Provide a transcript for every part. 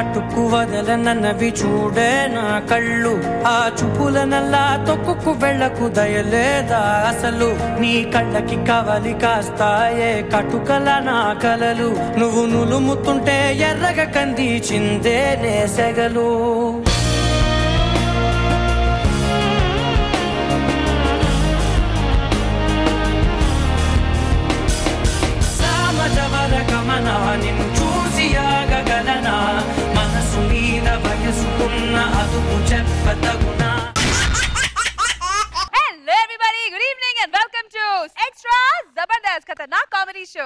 పట్టుకు వదలనన్నవి చూడే నా కళ్ళు ఆ చూపుల నల్లా తొక్కుకు వెళ్ళకు దయలేదా అసలు నీ కళ్ళకి కవలి కాస్తాయే కటుకల నా కలలు నువ్వు నులుముతుంటే ఎర్రగ కంది చిందే నేసెగలు సామజవర గమన నిన్ను చూసి ఆగగలనా మనసు మీద వయసుకున్న అదుపు చెప్పతగునా Hello everybody, good evening and welcome to Extra Zabardast Khatarnak Comedy Show.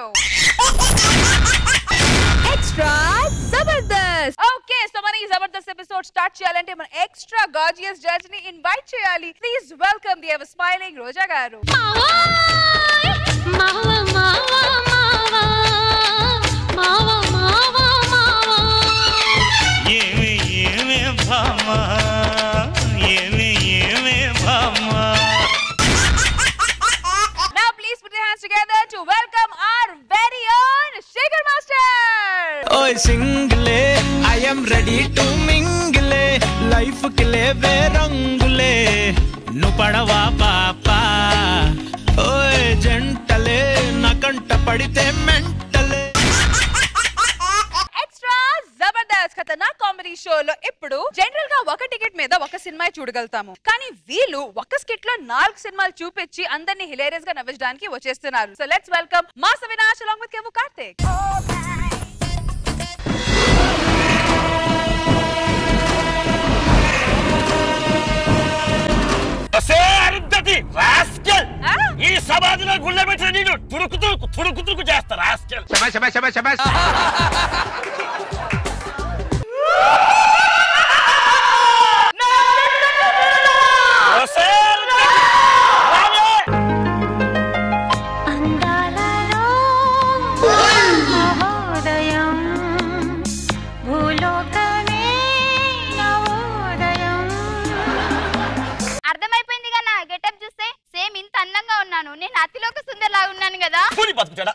Extra Zabardast. Okay, so మన ఈ జబర్దస్త్ ఎపిసోడ్ స్టార్ట్ చేయాలంటే మన ఎక్స్ట్రా గార్జియస్ జడ్జ్ ని ఇన్వైట్ చేయాలి please welcome the ever smiling Roja garu ఏమి ఏమి భామ ఏమి ఏమి భామ Now please put your hands together to welcome our very own Shaker Master. ఓయ్ సింగిలే ఐఎమ్ రెడీ టు మింగిలే లైఫ్ కి లేవే రంగులే ను పడవా పాపా ఓయ్ జంటలే నా కంట పడితే మెంటలే ఎక్స్ట్రా జబర్దస్త్ ఖతర్నాక్ కామెడీ షోలో ఇప్పుడు జనరల్ గా ఒక టికెట్ మీద ఒక సినిమా చూడగలుగుతాము కానీ వీళ్ళు ఒక స్కిట్ లో నాలుగు సినిమాలు చూపించి అందరినీ హిలేరియస్ గా నవ్వించడానికి వచ్చేస్తున్నారు so let's welcome mass Avinash along with Kevvu Karthik అసే అరుంధతి రాస్కెల్ ఆ? ఈ సమాధిలో గుళ్ళ పెట్టిన నేను తురుకు తురుకు తురుకు తురుకు చేస్తా రాస్కెల్ అసే అరుంధతి! రావే! అందాలలో మహోదయం భూలోకమే నవోదయం అర్థమైపోయింది కదా నా గెటప్ చూస్తే సేమ్ ఇంత అందంగా ఉన్నాను నేను అతిలోక సుందర్ లాగా ఉన్నాను కదా పూని బతుకుతాడా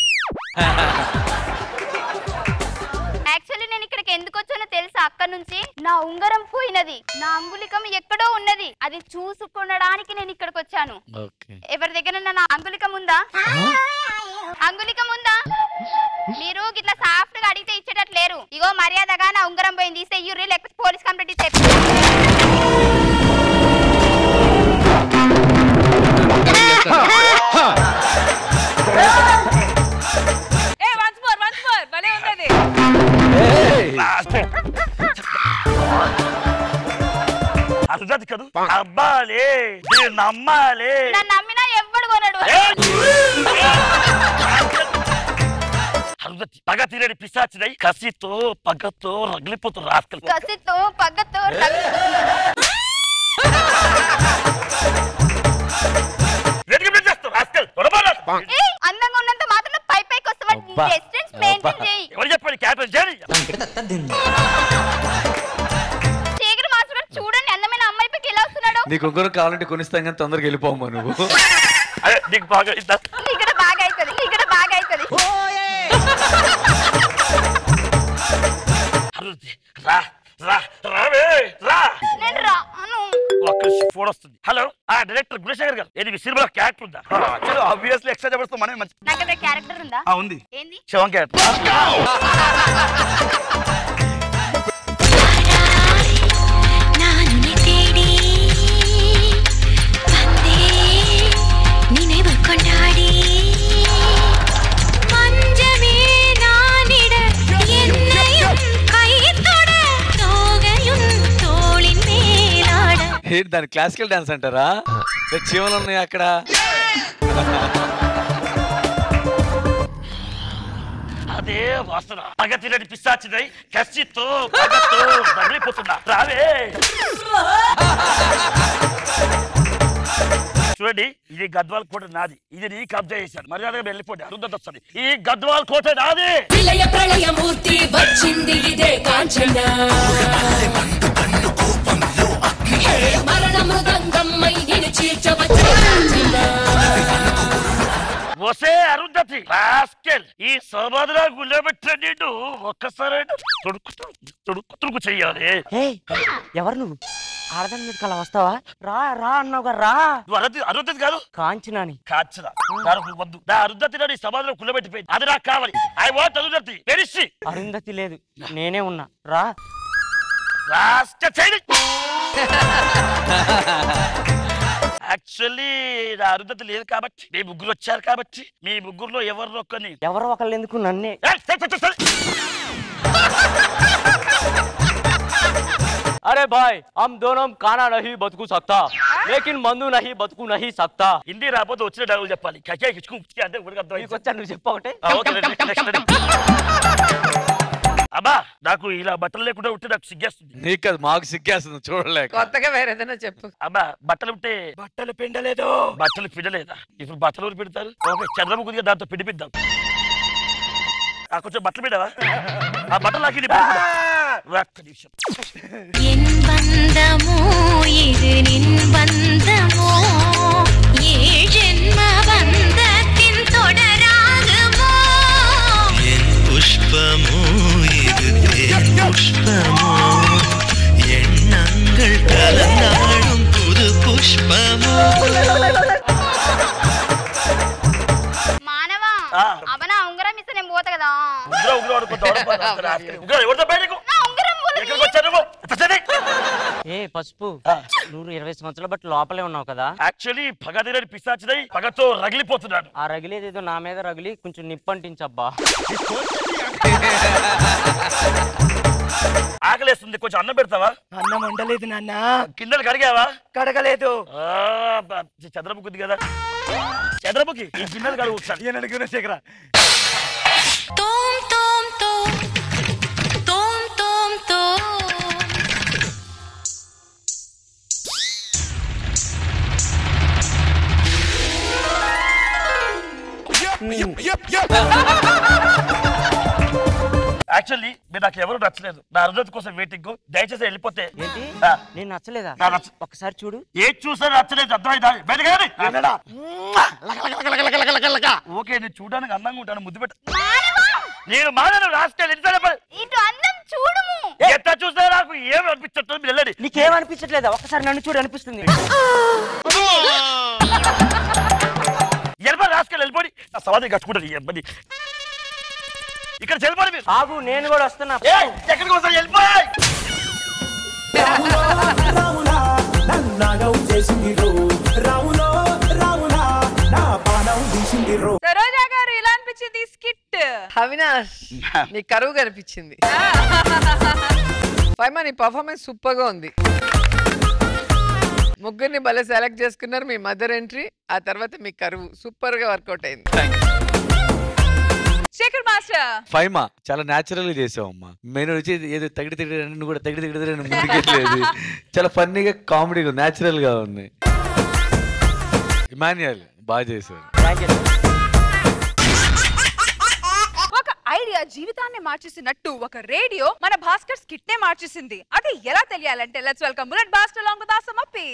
యాక్చువల్లీ నేను ఇక్కడికి ఎందుకు వచ్చానో తెలుసా అక్కడ నుంచి నా ఉంగరం పోయినది నా అంగుళికం ఎక్కడో ఉన్నది అది చూసుకొనడానికి నేను ఇక్కడికి వచ్చాను ఎవరి దగ్గర నా అంగుళికం ఉందా అంగుళికం ఉందా మీరు గిట్లా సాఫ్ట్ గా అడిగితే ఇచ్చేటట్లు లేరు ఇగో మర్యాదగా నా ఉంగరం పోయింది ఇస్తే ఇయ్యుర్రి లేకపోతే పోలీస్ కంప్లైంట్ ఇస్తే ఏ వన్స్ మోర్ వన్స్ మోర్ భలే ఉన్నది అరుంధతి కదూ అబ్బాలే నేను నమ్మాలి నన్ను నమ్మినా ఎవ్వడు కొనడు అరుంధతి పగ తిరడి పిశాచినై కసితో పగతో రగిలిపోతూ రాస్కల్ కసితో పగ్గతో రగి- వెతికి చేస్తావు రాస్కల్ తొడబాల ఏయ్, అందంగా ఉన్నంత మాత్రం పై పైకి వస్తావా డిస్టెన్స్ మెయింటైన్ చేయి ఎవరు చెప్పండి క్యాప్టెన్ చేరి శేఖర్ మాస్టర్ గారు చూడండి అందమైన అమ్మాయి పైకి ఎలా వస్తున్నాడు నీకు ఉంగరం కావాలంటే కొనిస్తాం కానీ తొందరగా వెళ్ళిపోమ్మా నువ్వు అదే నీకు బాగా ఇద్దా ఇక్కడ బాగా అవుతుంది ఇక్కడ బాగా అవుతుంది అరుంధతి రా రా రావే రా నేను రాను ఒక్క ఫోన్ వస్తుంది హలో ఆ డైరెక్టర్ గుణశేఖర్ గారు ఇది మీ సినిమాలో క్యారెక్టర్ ఉందా చలో ఆబ్వియస్లీ ఎక్స్ట్రా జబర్దస్త్ మనమే మంచి నాకు ఇక్కడ క్యారెక్టర్ ఉందా ఆ, ఉంది ఏంది శివం క్యారెక్టర్ ನಾನು ತೇಡಿ ಬಂದೆ நினைவு கொண்டாடி மஞ்சமே நானிட என்னையும் கைத்தொட தோகையும் தோளின் மேலாட ఏంటి దాని క్లాసికల్ డాన్స్ అంటారా ఏ చీమలు ఉన్నాయి అక్కడ అదే వాసన పగ తినని పిశాచినై కసితో పగతో రగిలిపోతున్నా రావే చూడండి ఇది గద్వాల్ కోట నాది ఇది నీ కబ్జా చేశాను మర్యాదగా వెళ్ళిపోండి అరుంధతి వస్తుంది ఈ గద్వాల్ కోట నాది విలయ ప్రళయమూర్తి వచ్చింది ఇదే కాంచన హే మరణ మృదంగమ్మై నిన్ను చీల్చవచ్చు కాంచన వసే అరుంధతి రాస్కెల్ ఈ సమాధిలో గుల్లబెట్టిన నిన్ను ఒక్కసారి తొడుకు తొడుకు తొడుకు చెయ్యాలి ఎవరు నువ్వు ఆడదాని మీద కల వస్తావా రా రా అన్నావుగా రా నువ్వు అరుంధతి అరుంధతి కాదు కాంచినాని కాచరా నాకు వద్దు నా అరుంధతి నాడు ఈ సమాధిలో కుల్లబెట్టిపోయింది అది నాకు కావాలి ఐ వాంట్ అరుంధతి వెరిసి అరుంధతి లేదు నేనే ఉన్నా రా రాష్ట్ర చేయి యాక్చువల్లీ నా అరుంధతి లేదు కాబట్టి మీ ముగ్గురు వచ్చారు కాబట్టి మీ ముగ్గురులో ఎవరినో ఒక్కని ఎవరో ఒకళ్ళు ఎందుకు నన్నే ఏయ్, సరే, సరే, సరే. अरे भाई हम दोनों खाना नहीं बदकू सकता लेकिन मंदू नहीं बदकू नहीं सकता హిందీ రాకపోతే వచ్చిన డైలాగ్ చెప్పాలి కకే కిచ్చుకు ఉచ్చుకి అంటే ఊరికి అర్థమైంది. నీకు వచ్చా నువ్వు చెప్పవటే ఆ, ఓకే, నెక్స్ట్, నెక్స్ట్, నెక్స్ట్. అబ్బా నాకు ఇలా బట్టలు లేకుండా ఉంటే నాకు సిగ్గేస్తుంది నీకు అది మాకు సిగ్గేస్తుంది చూడలేక కొత్తగా వేరేదైనా చెప్పు అబ్బా బట్టలు ఉంటే బట్టలు పిండలేదు బట్టలు పిండలేదా ఇప్పుడు బట్టలు ఎవరు పెడతారు ఓకే చంద్రము కొద్దిగా దాంతో పిండిపిద్దాం ఆ కొంచెం బట్టలు పిండవా ఆ బట్టలు నాకు ఇది పిండి. ఒక్క నిమిషం என் பந்தமோ இது நின் பந்தமோ ஏழ் ஜென்ம பந்தத்தின் தொடராகுமோ என் புஷ்பமோ இது தேன் புஷ்பமோ எண்ணங்கள் கலந்தாடும் புது புஷ்பமோ మానవా ఆ. అవనా ఉంగరం ఇస్తే నేను పోతా కదా ఉగ్ర ఉగ్ర అనుకుంటా ఉగ్ర ఎవరితో బయటకు నా ఉంగరం పోదు. ఎక్కడికి వచ్చారు నువ్వు వచ్చేది. ఏ పసుపు ఆ. నువ్వు ఇరవై సంవత్సరాల బట్టి లోపలే ఉన్నావు కదా యాక్చువల్లీ పగ తినని పిశాచినై పగతో రగిలిపోతున్నాడు ఆ రగిలేదేదో నా మీద రగిలి కొంచెం నిప్పంటించబ్బా ఆకలేస్తుంది కొంచెం అన్నం పెడతావా అన్నం వండలేదు నాన్న కిందలు కడిగావా కడగలేదు ఆ, బ- చంద్రముఖి కదా చంద్రముఖి ఈ గిన్నెలు కడుగు ఒకసారి ఈయన గుణశేఖర தோம் தோம் தோம் தோம் தோம் தோம் యాక్చువల్లీ మీరు నాకు ఎవరు నచ్చలేదు నా అరుదతి కోసం వెయిటింగ్ దయచేసి వెళ్ళిపోతే ఏంటి ఆ, నేను నచ్చలేదా నా నచ్చ ఒకసారి చూడు ఏది చూసా నచ్చలేదు అర్థమైందా బయటకు రండి. ఓకే నేను చూడడానికి అందంగా ఉంటాను ముద్దు పెట్ట మానవా నేను మానను రాష్ట్రాలు ఎన్నిసార్లు చెప్పాలి? ఇటు అందం చూడుము ఎంత చూసినా నాకు ఏమి అనిపించట్లేదు మీరు వెళ్ళండి నీకేమనిపించట్లేదా ఒక్కసారి నన్ను చూడు అనిపిస్తుంది ఎల్పా రాసుకెళ్ళి వెళ్ళిపోయి నా సమాధి కట్టుకుంటాను ఈ అబ్బాయి ఇక్కడ చెల్లిపోయి మీరు ఆగు నేను కూడా వస్తున్నా ఏయ్, ఎక్కడికి వస్తారు వెళ్ళిపోయి రావునా నన్నాగం చేసింది రో రావులో రావునా నా పానం తీసింది రో సరోజా గారు ఇలా అనిపించింది స్కిట్ అవినాష్ నీ కరువు కనిపించింది పైమా నీ పర్ఫార్మెన్స్ సూపర్ గా ఉంది ముగ్గురిని భలే సెలెక్ట్ చేసుకున్నారు మీ మదర్ ఎంట్రీ ఆ తర్వాత మీ కరువు సూపర్ గా వర్కౌట్ అయింది శేఖర్ మాస్టర్ ఫైమా చాలా న్యాచురల్ గా చేసావమ్మా మెయిన్ వచ్చి ఏదో తగిడి తగిడి అని నువ్వు కూడా తగిడి తగిడి అని ముందుకెళ్ళలేదు చాలా ఫన్నీగా కామెడీగా న్యాచురల్ గా ఉంది ఇమాన్యుయల్ బాగా చేశారు ఒక ఐడియా జీవితాన్ని మార్చేసినట్టు ఒక రేడియో మన భాస్కర్ స్కిట్ నే మార్చేసింది అది ఎలా తెలియాలంటే let's welcome bullet Bhaskar long దాసం అప్పి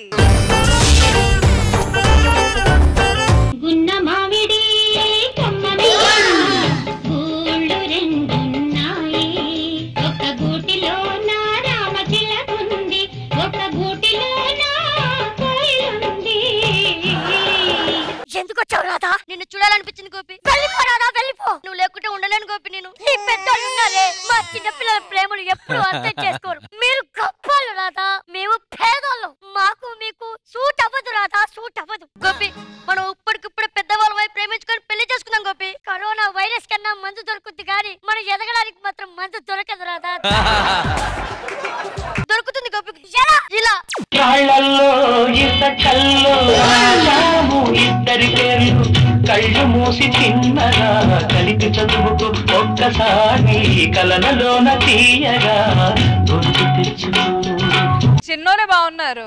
గున్న మామిడి కొమ్మని గూళ్ళు రెండున్నాయి ఒక గూటిలో నా రామచిలకుంది ఒక గూటిలో నా కోయిలుంది ఎందుకు వచ్చావు రాధా నిన్ను చూడాలనిపించింది గోపి వెళ్ళిపో రాధా వెళ్ళిపో నువ్వు లేకుంటే ఉండలేను గోపి నేను ఈ పెద్దోళ్ళు ఉన్నారే మా చిన్నపిల్లల ప్రేమలు ఎప్పుడు అర్థం చేసుకోరు మీరు గొప్పలు రాధా మేము పేదోళ్ళం మాకు మీకు సూట్ అవ్వదు రాధా సూట్ అవ్వదు గోపి మనం ఇప్పటికిప్పుడు పెద్దవాళ్ళ వైపు ప్రేమించుకొని పెళ్లి చేసుకుందాం గోపి కరోనా వైరస్ కన్నా మందు దొరుకుతుంది కానీ మనం ఎదగడానికి మాత్రం మందు దొరకదు రాధా దొరుకుతుంది గోపి ఎలా ఇలా కాళ్ళల్లో ఇద్ద కల్లో రాశాము ఇద్దరి పేర్లు కళ్ళు మూసి చిన్నగా కలిపి చదువుకు ఒక్కసారి కలనలోన తీయగా గుర్తు తెచ్చుకో చిన్నోనే బాగున్నారు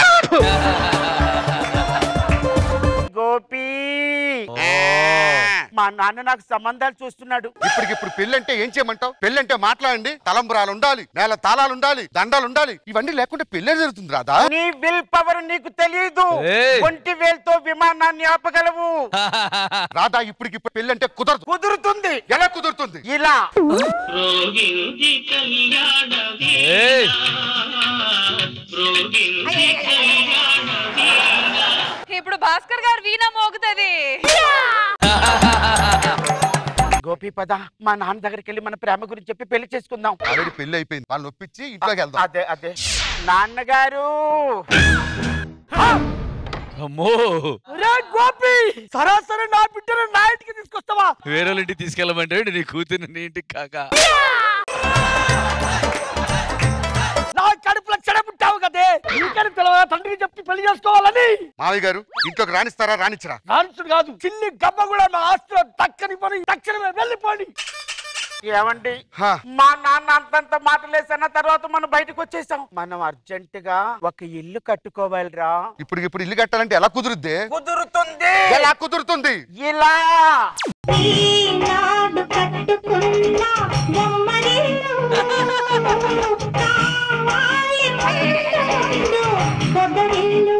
గోపి మా నాన్న నాకు సంబంధాలు చూస్తున్నాడు ఇప్పటికిప్పుడు పెళ్లి అంటే ఏం చేయమంటావు పెళ్లి అంటే మాట్లాడండి తలంబరాలు ఉండాలి నేల తాళాలు ఉండాలి దండాలు ఉండాలి ఇవన్నీ లేకుండా పెళ్లి జరుగుతుంది రాదా నీ విల్ పవర్ నీకు తెలియదు ఏయ్. ఒంటి వేలుతో విమానాన్ని ఆపగలవు రాధా ఇప్పటికిప్పుడు పెళ్లి అంటే కుదరదు కుదురుతుంది ఎలా కుదురుతుంది ఇలా ఇప్పుడు భాస్కర్ గారు వీణ మోగుతుంది గోపి పద మా నాన్న దగ్గరికి వెళ్ళి మన ప్రేమ గురించి చెప్పి పెళ్లి చేసుకుందాం ఆల్రెడీ పెళ్లి అయిపోయింది వాళ్ళని ఒప్పించి ఇంట్లోకి వెళ్దాం అదే అదే నాన్నగారు అమ్మో గోపి సరాసరి నా బిడ్డను నా ఇంటికి తీసుకొస్తావా వేరే వాళ్ళ ఇంటికి తీసుకెళ్ళమంటే నీ కూతురు నీ ఇంటికి కాక నా కడుపులో చెడబుట్టావు కదే నీకని పిలవగా తండ్రికి చెప్పి పెళ్లి చేసుకోవాలని మావయ్య గారు ఇంట్లోకి రాణిస్తారా రాణించరా రానిచుడు కాదు చిన్ని గబ్బ కూడా మా ఆస్తిలో దక్కని పని తక్షణమే వెళ్ళిపోండి ఏమండి మా నాన్న అంతంత మాటలేసన్న తర్వాత మనం బయటకు వచ్చేసాం మనం అర్జెంట్ గా ఒక ఇల్లు కట్టుకోవాలిరా ఇప్పుడు ఇప్పుడు ఇల్లు కట్టాలంటే ఎలా కుదురుద్ది కుదురుతుంది ఎలా కుదురుతుంది ఇలా ఈనాడు కట్టుకున్న బొమ్మరిల్లు కావాలి మనసు పొదరిల్లు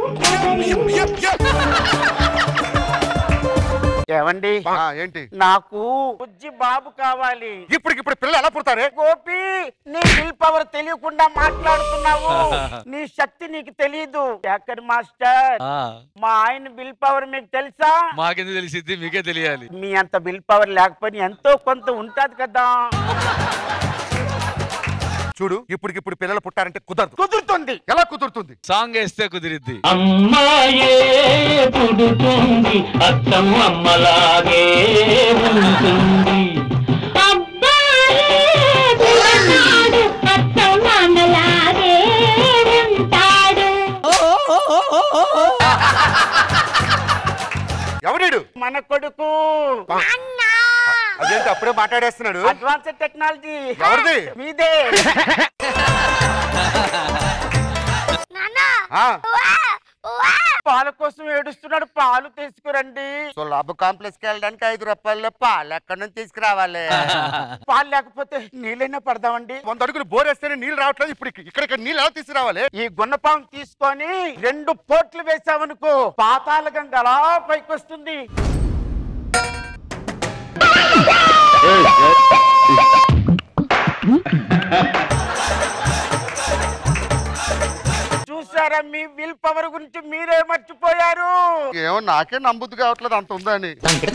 ఏమండి ఏంటి నాకు బుజ్జి బాబు కావాలి ఇప్పటికిప్పుడు పిల్లలు ఎలా పుడతారే గోపి నీ విల్ పవర్ తెలియకుండా మాట్లాడుతున్నావు నీ శక్తి నీకు తెలియదు శేఖర్ మాస్టర్ ఆ, మా ఆయన విల్ పవర్ మీకు తెలుసా మాకెందుకు తెలిసింది మీకే తెలియాలి మీ అంత విల్ పవర్ లేకపోయినా ఎంతో కొంత ఉంటది కదా చూడు ఇప్పటికిప్పుడు పిల్లలు పుట్టారంటే కుదరదు కుదురుతుంది ఎలా కుదురుతుంది సాంగ్ వేస్తే కుదిరిద్ది అమ్మాయే పుడుతుంది అత్తం అమ్మలాగే ఉంటుంది పిల్లనాడు అత్త మామలాగే ఉంటాడు ఎవడు మన కొడుకు అదేంటి అప్పుడే మాట్లాడేస్తున్నాడు అడ్వాన్స్ టెక్నాలజీ ఎవరిది? మీదే ఆ, పాల కోసం ఏడుస్తున్నాడు పాలు తీసుకురండి సో లాభ కాంప్లెక్స్ కి వెళ్ళడానికి ఐదు రూపాయల్లో పాలు ఎక్కడి నుంచి తీసుకురావాలి పాలు లేకపోతే నీళ్ళైనా పడదామండి వంద అడుగులు బోర్ వేస్తేనే నీళ్ళు రావట్లేదు ఇప్పుడు ఇక్కడ ఇక్కడ నీళ్ళు ఎలా తీసుకురావాలి ఈ గున్నపాం తీసుకొని రెండు పోట్లు వేసామనుకో పాతాల గంగ అలా పైకి వస్తుంది చూసారా మీ విల్ పవర్ గురించి మీరే మర్చిపోయారు ఏమో నాకే నమ్ముద్దు కావట్లేదు అంత ఉందని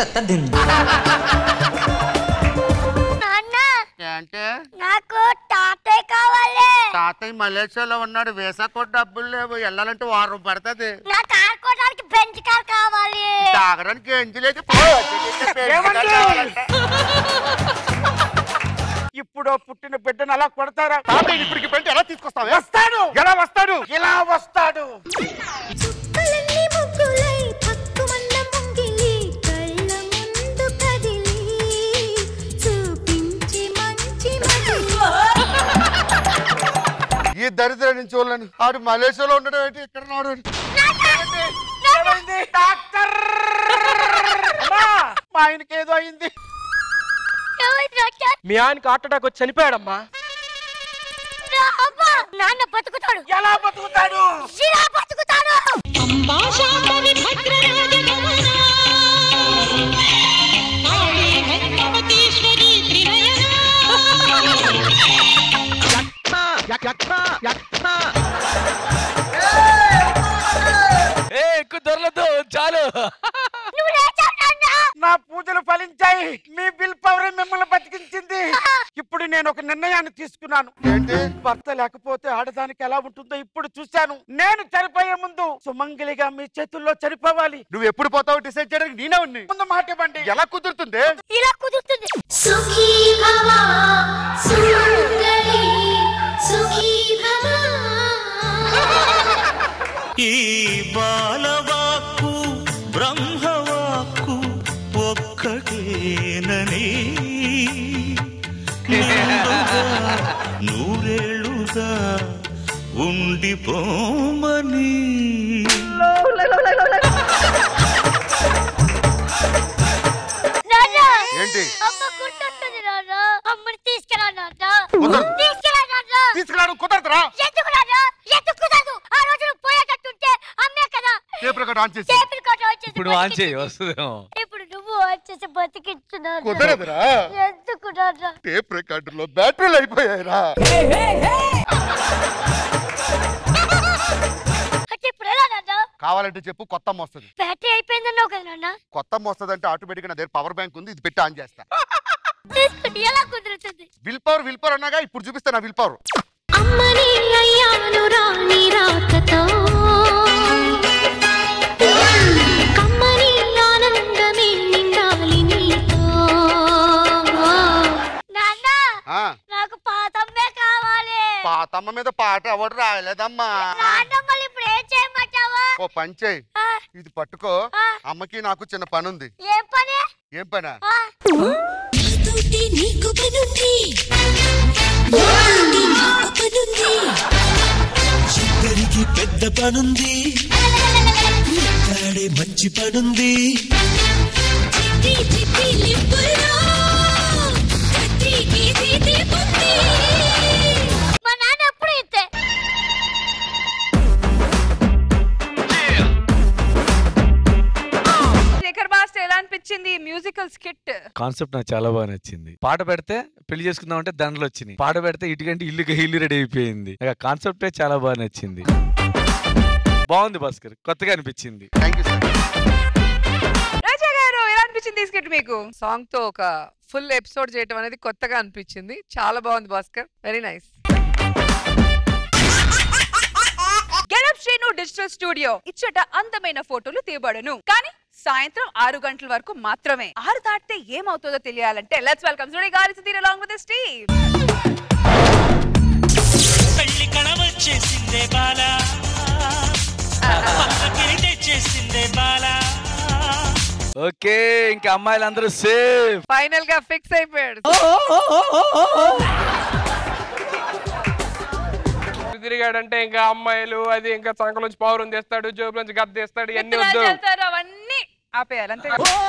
నాన్న అంటే నాకు తాతయ్య కావాలి తాతయ్య మలేషియాలో ఉన్నాడు వేసా కూడా డబ్బులు లేవు వెళ్ళాలంటే వారం పడుతుంది నాకు ఆడుకోవడానికి బెంచ్ కార్ కావాలి తాగడానికి ఎంజలేదు ఇప్పుడు పుట్టిన బిడ్డను అలా కొడతారా తాతయ్య ఇప్పటికి పెట్టి ఎలా తీసుకొస్తావు వస్తాడు ఎలా వస్తాడు ఇలా వస్తాడు చుక్కలన్నీ ముగ్గులై పక్కుమన్న ముంగిలి కళ్ళ ముందు కదిలి చూపించి మంచి మదిలి ఈ దరిద్ర నుంచి వాళ్ళని ఆడు మలేషియాలో ఉండడం ఏంటి ఇక్కడ రాడు ఏమైంది? డాక్టర్ అమ్మా, మా ఆయనకి ఏదో అయింది మీ ఆయనకి హార్ట్ అటాక్ వచ్చి చనిపోయాడమ్మా అబ్బా నాన్న బతుకుతాడు ఎలా బతుకుతాడు ఇలా బతుకుతాడు అంబా శాంభవి భద్రరాజ గమన కాళీ వెంకటేశ్వరి త్రినయన ఏ ఎక్కువ దొరలదు చాలు నువ్వు లేచావు నాన్న నా పూజలు ఫలించాయి మీ బిల్ పవర్ మిమ్మల్ని బతికించింది ఇప్పుడు నేను ఒక నిర్ణయాన్ని తీసుకున్నాను ఏంటి భర్త లేకపోతే ఆడదానికి ఎలా ఉంటుందో ఇప్పుడు చూశాను నేను చనిపోయే ముందు సుమంగలిగా మీ చేతుల్లో చనిపోవాలి నువ్వు ఎప్పుడు పోతావు డిసైడ్ చేయడానికి నేనే ఉన్ని ముందు మాట ఇవ్వండి ఎలా కుదురుతుంది ఇలా కుదురుతుంది సుఖీ భవ సుమంగళి సుఖీ భవ ఈ బాలవాక్కు బ్రహ్మవాక్కు ఒక్కటేనని నిండుగా నూరేళ్ళుగా ఉండిపోమని నాన్న అమ్మ గుర్తొస్తుంది నాన్న అమ్మని తీసుకురా నాన్న కుదరదు. తీసుకురా నాన్న తీసుకురావడం కుదరదురా ఎందుకు నాన్న ఎందుకు కుదరదు ఆ రోజు నువ్వు పోయేటట్టుంటే అమ్మే కదా టేప్ రికార్డ్ ఆన్ చేసి టేపులు కొట్ట వచ్చేసి ఇప్పుడు ఆన్ చేయి వస్తుందేమో ఇప్పుడు నువ్వు వచ్చేసి బతికించున్నావు కుదరదురా. ఎందుకు నాన్న టేప్ రికార్డులో బ్యాటరీలు అయిపోయాయిరా అంటే ఇప్పుడు ఎలా నాన్న కావాలంటే చెప్పు కొత్త అమ్మ వస్తుంది బ్యాటరీ అయిపోయిందన్నావు కదా నాన్న కొత్త అమ్మ వస్తుంది అంటే ఆటోమేటిక్ నా దగ్గర పవర్ బ్యాంక్ ఉంది ఇది పెట్టి ఆన్ చేస్తా తీసుకుంటే ఎలా కుదురుతుంది విల్ పవర్ విల్ పవర్ అన్నాగా ఇప్పుడు చూపిస్తా నా విల్ పవర్ అమ్మని అయ్యాను రాణి రాకతో కమ్మని ఆనందమే నిండాలి నీతో నాన్న నాకు పాతమ్మే కావాలి పాతమ్మ మీద పాట ఎవడు రాయలేదమ్మా నాన్న మళ్ళీ ఇప్పుడు ఏం చేయమంటావా ఓ పని చేయి ఇది పట్టుకో అమ్మకి నాకు చిన్న పని ఉంది ఏం పని ఏం పనా నాతోటి నీకు పనుంది నాతోటి నాకు పనుంది ఇద్దరికి పెద్ద పనుంది మాట్లాడే మంచి పనుంది చిట్టి చిట్టి లిప్పుల్లో కత్తికి తీతి ఉంది మా నాన్న ఎప్పుడు ఇంతే శేఖర్ మాస్టర్ ఎలా అనిపించింది మ్యూజికల్ స్కిట్ కాన్సెప్ట్ నాకు చాలా బాగా నచ్చింది పాట పెడితే పెళ్లి చేసుకుందాం అంటే దండలు వచ్చినాయి పాట పెడితే ఇటుకంటే ఇల్లు ఇల్లు రెడీ అయిపోయింది నాకు కాన్సెప్టే చాలా బాగా నచ్చింది బాగుంది భాస్కర్ కొత్తగా అనిపించింది రాజా గారు ఎలా అనిపించింది ఈ స్కిట్ మీకు సాంగ్ తో ఒక ఫుల్ ఎపిసోడ్ చేయటం అనేది కొత్తగా అనిపించింది చాలా బాగుంది Bhaskar very nice getup Srinu digital studio ఇచ్చట అందమైన ఫోటోలు తీయబడును కానీ సాయంత్రం ఆరు గంటల వరకు మాత్రమే ఆరు దాటితే ఏమవుతుందో తెలియాలంటే లెట్స్ వెల్కమ్ సుడి గారి సుధీర్ అలాంగ్ విత్ స్టీవ్ పెళ్లి కళ వచ్చేసిందే బాలా పక్కకి తెచ్చేసిందే బాలా ఓకే ఇంకా అమ్మాయిలందరూ సేఫ్ ఫైనల్ గా ఫిక్స్ అయిపోయాడు తిరిగాడంటే ఇంకా అమ్మాయిలు అది ఇంకా సంకల నుంచి పౌరం తెస్తాడు జోబు నుంచి గద్ద తెస్తాడు ఇవన్నీ విత్తనాలు వద్దు చల్లుతారు, అవన్నీ ఆపేయాలి అంతే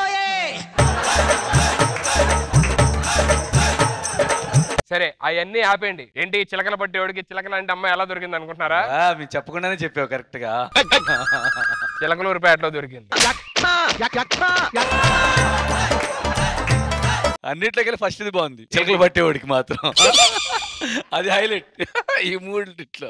సరే అవన్నీ ఆపేయండి ఏంటి చిలకల పట్టేవాడికి చిలకల అంటే అమ్మాయి ఎలా దొరికింది అనుకుంటున్నారా ఆ, మీరు చెప్పకుండానే చెప్పావు కరెక్ట్ గా చిలకలూరుపేటలో దొరికింది అన్నిట్లోకి ఫస్ట్ ఇది బాగుంది చిలకలు పట్టేవాడికి మాత్రం అది హైలైట్ ఈ మూడిట్లో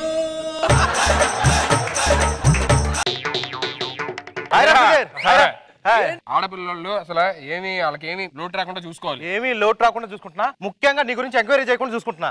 ఆడపిల్లలు అసలు ఏమి వాళ్ళకి ఏమి లోటు రాకుండా చూసుకోవాలి ఏమీ లోటు రాకుండా చూసుకుంటున్నా ముఖ్యంగా నీ గురించి ఎంక్వైరీ చేయకుండా చూసుకుంటున్నా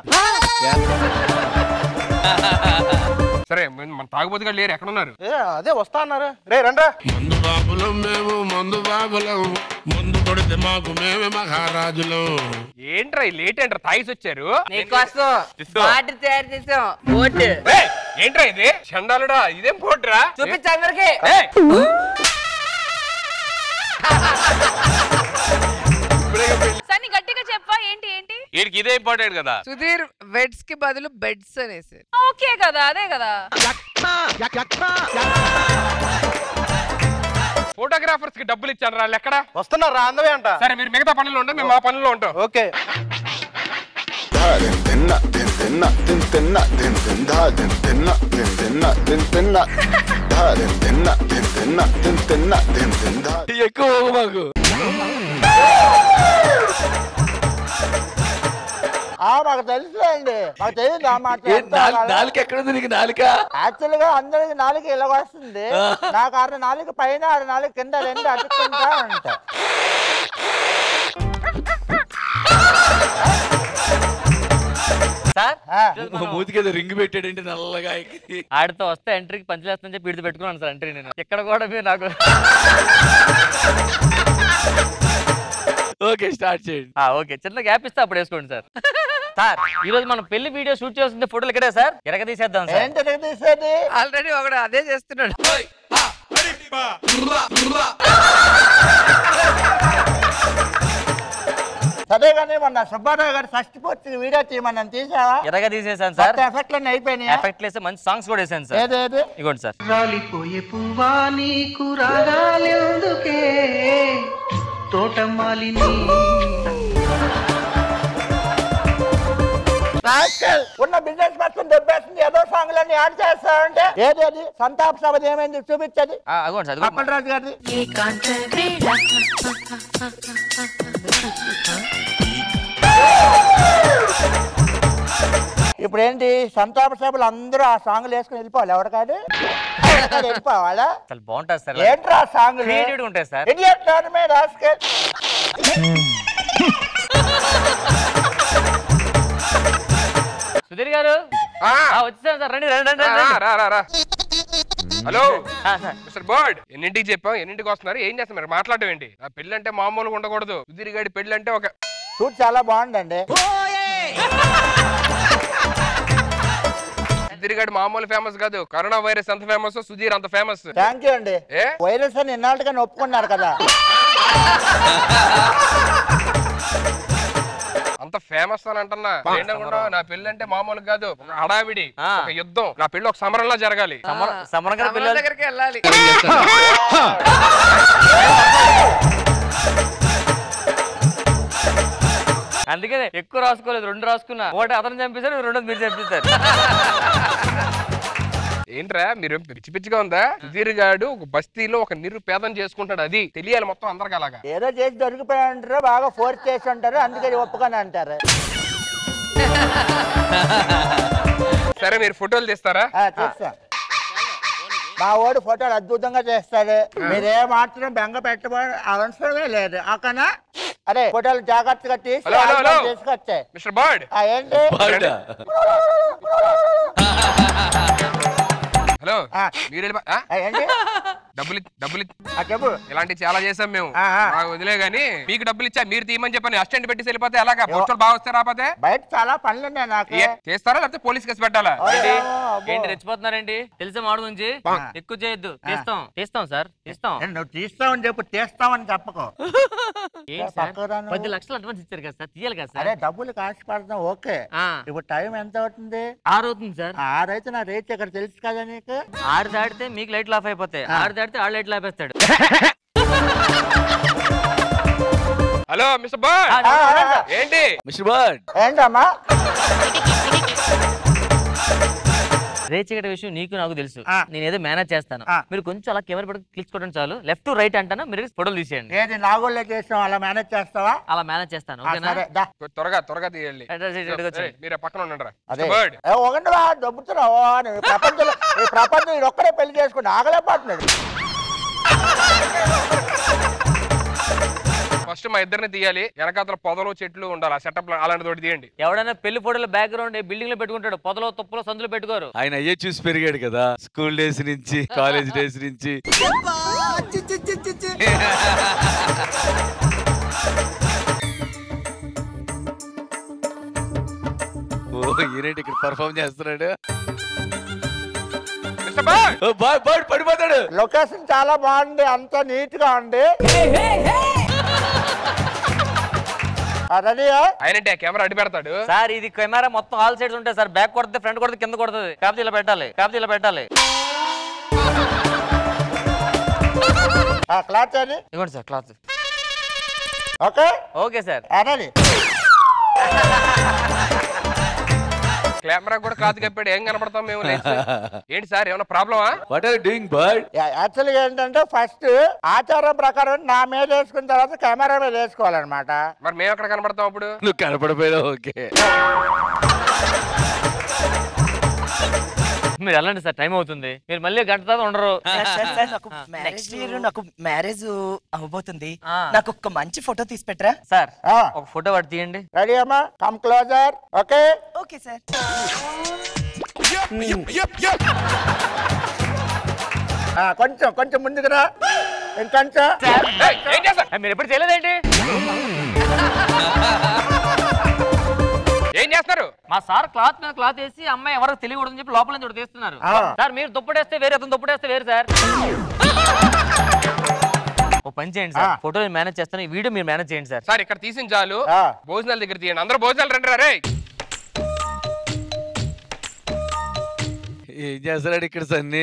సరే మన మన తాగుబోతుగా లేరు ఎక్కడ ఉన్నారు ఏ అదే వస్తా అన్నారు రే రండ్రా మందు బాబులం మేము మందు బాబులం మందు కొడితే మాకు మేమే మహారాజులం ఏంట్రా ఈ లేట్ ఏంట్రా తాగిసి వచ్చారు నీకోసం తీసుకో. బాటి తయారు చేసాం బోట్ ఏయ్, ఏంట్రా ఇది చండాలుడా ఇదేం పోట్రా చూపించు అందరికి ఏయ్, సన్ని గట్టిగా చెప్పా ఏంటి ఏంటి వీడికి ఇదే ఇంపార్టెంట్ కదా సుధీర్ వెడ్స్ కి బదులు బెడ్స్ అనేసి ఓకే కదా అదే కదా ఫోటోగ్రాఫర్స్ కి డబ్బులు ఇచ్చాను రా ఎక్కడ వస్తున్నారా అందవే అంట సరే మీరు మిగతా పనులు ఉంటే మేము మా పనుల్లో ఉంటాం ఓకే ఎక్కువ మాకు ఆ మాకు తెలుసులేండి మాకు తెలియదు ఆ మాట ఏ, నాలుక నాలుక ఎక్కడుంది నీకు నాలుక యాక్చువల్ గా అందరికి నాలుక ఇలా వస్తుంది నాకు ఆరు నాలుగు పైన ఆరు నాలుగు కింద రెండు అతుక్కుంటా ఉంటా సార్ మూతికి ఏదో రింగ్ పెట్టాడంటే నల్లగా ఎక్కి. ఆడితో వస్తే ఎంట్రీకి పంచలేస్తుందని చెప్పి ఇడిది పెట్టుకున్నాను సార్ ఎంట్రీ నేను ఇక్కడ కూడా మీరు నాకు ఓకే స్టార్ట్ చేయండి ఆ, ఓకే చిన్న గ్యాప్ ఇస్తే అప్పుడు వేసుకోండి సార్ సార్ ఈ రోజు మనం పెళ్లి వీడియో షూట్ చేస్తుంటే ఫోటోలు ఇక్కడే సార్ ఎరగ తీసేద్దాం సార్ ఏంటి తీసేది ఆల్రెడీ ఒకడు అదే చేస్తున్నాడు సరే కానీ మొన్న సుబ్బారావు గారు ఫస్ట్ పూర్తి వీడియో తీయమని తీసావా ఎరగ తీసేసాను సార్ మొత్తం ఎఫెక్ట్లన్నీ అయిపోయినాయా ఎఫెక్ట్ వేస్తే మంచి సాంగ్స్ కూడా వేసాను సార్ ఏదేది ఇగోండి సార్ రాలిపోయే పువ్వా నీకు రాగాలెందుకే తోటమాలిని రాస్కల్. ఉన్న బిజినెస్ మొత్తం దొబ్బేస్తుంది ఏదో సాంగ్లన్నీ యాడ్ చేస్తామంటే ఏది అది సంతాప సభ ఏమైంది చూపించది అదిగోండి సార్ అప్పలరాజు గారిది ఇప్పుడు ఏంటి సంతాప సభలు అందరూ ఆ సాంగ్లు వేసుకుని వెళ్ళిపోవాలి ఎవరికాదు ఎవరికాదు వెళ్ళిపోవాలా అసలు బాగుంటుంది సార్ ఏంట్రా సాంగ్ Creative గా ఉంటాయి సార్ ఇడియట్ నాన్నమే రాస్కల్ సుధీర్ గారు ఆ, వచ్చేసాను సార్ రండి రండి రండి ఆ, రండి. రా రా రా హలో ఆ, సార్. మిస్టర్ బర్డ్ ఎన్నింటికి చెప్పాం ఎన్నింటికి వస్తున్నారు ఏం చేస్తున్నారు మరి మాట్లాడడం ఏంటి ఆ పెళ్ళి అంటే మామూలుగా ఉండకూడదు సుధీర్ గారి పెళ్ళి అంటే ఒక సూట్ చాలా బాగుందండి సుధీర్ గారి మామూలు ఫేమస్ కాదు కరోనా వైరస్ ఎంత ఫేమస్ సుధీర్ అంత ఫేమస్ థ్యాంక్ యూ అండి ఏ? వైరస్ అని ఇన్నాళ్ళుగానే ఒప్పుకున్నారు కదా అంత ఫేమస్ అని అంటున్నా ఏంటనుకుంటా నా పెళ్లి అంటే మామూలు కాదు ఒక హడావిడి ఒక యుద్ధం నా పెళ్లి ఒక సమరంలా జరగాలి సమరం- సమరం గారి సమరం పిల్లలు దగ్గరికి వెళ్ళాలి అందుకనే ఎక్కువ రాసుకోలేదు రెండు రాసుకున్నా ఒకటి అతను చంపేశారు రెండోది మీరు చంపేశారు ఏంట్రా మీరు పిచ్చి పిచ్చిగా ఉందా సుధీర్ గాడు ఒక బస్తీలో ఒక నిరుపేదం చేసుకుంటాడు అది తెలియాలి మొత్తం అందరికి అలాగా ఏదో చేసి దొరికిపోయి ఉంటారు బాగా ఫోర్స్ చేసి ఉంటారు అందుకని ఒప్పుకొని అంటారు సరే మీరు ఫోటోలు తీస్తారా ఆ, తీస్తా మా వాడు ఫోటోలు అద్భుతంగా చేస్తాడు మీరే మాత్రం బెంగ పెట్టబోయే అవసరమే లేదు ఓకేనా అరే ఫోటోలు జాగ్రత్తగా తీసి హలో, హలో, హలో. ఆల్బమ్ తీసుకొచ్చాయి మిస్టర్ బర్డ్ ఆ, ఏంటి హలో మీరు వెళ్ళి- ఆ? ఆ, ఏంటి డబ్బులు ఇ- డబ్బులు ఇ- ఆ, చెప్పు ఇలాంటివి చాలా చేసాం మేము ఆ, ఆ. మాకు వదిలే గానీ మీకు డబ్బులు ఇచ్చా మీరు తీయమని చెప్పని అసిస్టెంట్ పెట్టి వెళ్ళిపోతే ఎలాగా పోస్టులు బాగా వస్తే రాకపోతే బయట చాలా పనులు ఉన్నాయి నాకు ఏ, చేస్తారా లేకపోతే పోలీస్ కేసు పెట్టాలా ఏంటి అయ్యో, అబ్బో. ఏంటి రెచ్చిపోతున్నారేంటి తెలిసే మాడు నుంచి ఎక్కువ చేయొద్దు తీస్తాం తీస్తాం సార్ తీస్తాం ఏ, నువ్వు తీస్తావని చెప్పు తీస్తావని చెప్పకు ఏంటి సార్ పక్కకు రా నువ్వు. పది లక్షలు అడ్వాన్స్ ఇచ్చారు కదా సార్ తీయాలి కదా అరే సార్ డబ్బులు కాసి పడతాం ఓకే ఆ. ఇప్పుడు టైం ఎంత అవుతుంది ఆరు అవుతుంది సార్ ఆరైతే నా రేట్ ఇక్కడ తెలుసు కదా నీకు ఆరు దాటితే మీకు లైట్లు ఆఫ్ అయిపోతాయి ఆరు దాటితే ఆడు లైట్లు ఆపేస్తాడు హలో మిస్టర్ బర్డ్ ఆ, నేను ఉన్నాను సార్. ఏంటి మిస్టర్ బర్డ్ ఏంటమ్మా రేచగడ విషయం నీకు నాకు తెలుసు ఆ. నేను ఏదో మేనేజ్ చేస్తాను ఆ. మీరు కొంచెం అలా కెమెరా పెట్టి క్లిక్ కొట్టడం చాలు లెఫ్ట్ రైట్ అంటాను మీరు ఫోటోలు తీసేయండి ఏది నాగోళ్ళే చేసాం అలా మేనేజ్ చేస్తావా అలా మేనేజ్ చేస్తాను ఆ, ఓకేనా సరే దా త్వరగా త్వరగా తీయాలి అడ్రస్ ఇటు ఇటుకు వచ్చేయండి. ఏయ్, మీరు పక్కన ఉండండి అదే బర్డ్ ఏ, ఒకటి రా దొబ్బుతున్నావు ఈ ప్రపంచంలో ఈ ప్రపంచం ఇది ఒక్కడే పెళ్లి చేసుకుని ఆగలేకపోతున్నాడు ఫస్ట్ మా ఇద్దరిని తీయాలి వెనకాతల పొదలు చెట్లు ఉండాలి ఆ సెటప్ అలాంటి తోటి తీయండి ఎవడైనా పెళ్లి ఫోటోలు బ్యాక్గ్రౌండ్ బిల్డింగ్ లో పెట్టుకుంటాడు పొదలో తుప్పలో సందులో పెట్టుకోరు ఆయన అయ్యే చూసి పెరిగాడు కదా స్కూల్ డేస్ నుంచి కాలేజ్ డేస్ నుంచి ఓ ఈయనేంటి ఇక్కడ పర్ఫామ్ చేస్తున్నాడు మిస్టర్ బర్డ్ ఓ, బాయ్ బాయ్ పడిపోతాడు లొకేషన్ చాలా బాగుంది అంత నీట్ గా ఉంది రెడీయా ఆయనంటే ఆ కెమెరా అడ్డు పెడతాడు సార్ ఇది కెమెరా మొత్తం ఆల్ సైడ్స్ ఉంటాయి సార్ బ్యాక్ కొడితే ఫ్రంట్ కొడితే కింద కొడుతుంది కాకపోతే ఇలా పెట్టాలి కాకపోతే ఇలా పెట్టాలి క్లాత్ అని ఇవ్వండి sir cloth okay okay sir ready camera కూడా క్లాత్ కప్పాడు ఏం కనపడతాం మేము లేచి. ఏంటి సార్ ఏమైనా ప్రాబ్లమా వాట్ ఆర్ డూయింగ్ బర్డ్ యాక్చువల్గా ఏంటంటే ఫస్ట్ ఆచారం ప్రకారం నా మీద వేసుకున్న తర్వాత కెమెరా మీద వేసుకోవాలన్నమాట మరి మేము ఎక్కడ కనపడతాం అప్పుడు నువ్వు కనపడిపోయావు ఓకే మీరు వెళ్ళండి సార్ టైం అవుతుంది మీరు మళ్ళీ గంట తర్వాత ఉండరు సార్, సార్, సార్, నాకు నెక్స్ట్ ఇయర్ నాకు మ్యారేజ్ అవబోతుంది ఆ. నాకు ఒక మంచి ఫోటో తీసి పెట్టరా సార్ ఒక ఫోటో వాటి తీయండి రెడీ అమ్మా come closer okay okay sir కొంచెం కొంచెం ముందుకు రా ఇంకొంచెం ఏయ్, ఏం చేస్తారు ఏ, మీరు ఎప్పుడు చేయలేదేంటి ఏం చేస్తారు మా సార్ క్లాత్ మీద క్లాత్ వేసి అమ్మాయి ఎవరికి తెలియకూడదని చెప్పి లోపల నుంచి ఒకటి తీస్తున్నారు ఆ. సార్ మీరు దుప్పటేస్తే వేరే అతను దుప్పటేస్తే వేరు సార్ ఓ పని చేయండి సార్ ఆ. ఫోటో నేను మేనేజ్ చేస్తాను ఈ వీడియో మీరు మేనేజ్ చేయండి సార్ సార్ ఇక్కడ తీసిన చాలు ఆ. భోజనాల దగ్గర తీయండి అందరూ భోజనాలు రండి రే ఏం చేస్తున్నాడు ఇక్కడ సన్ని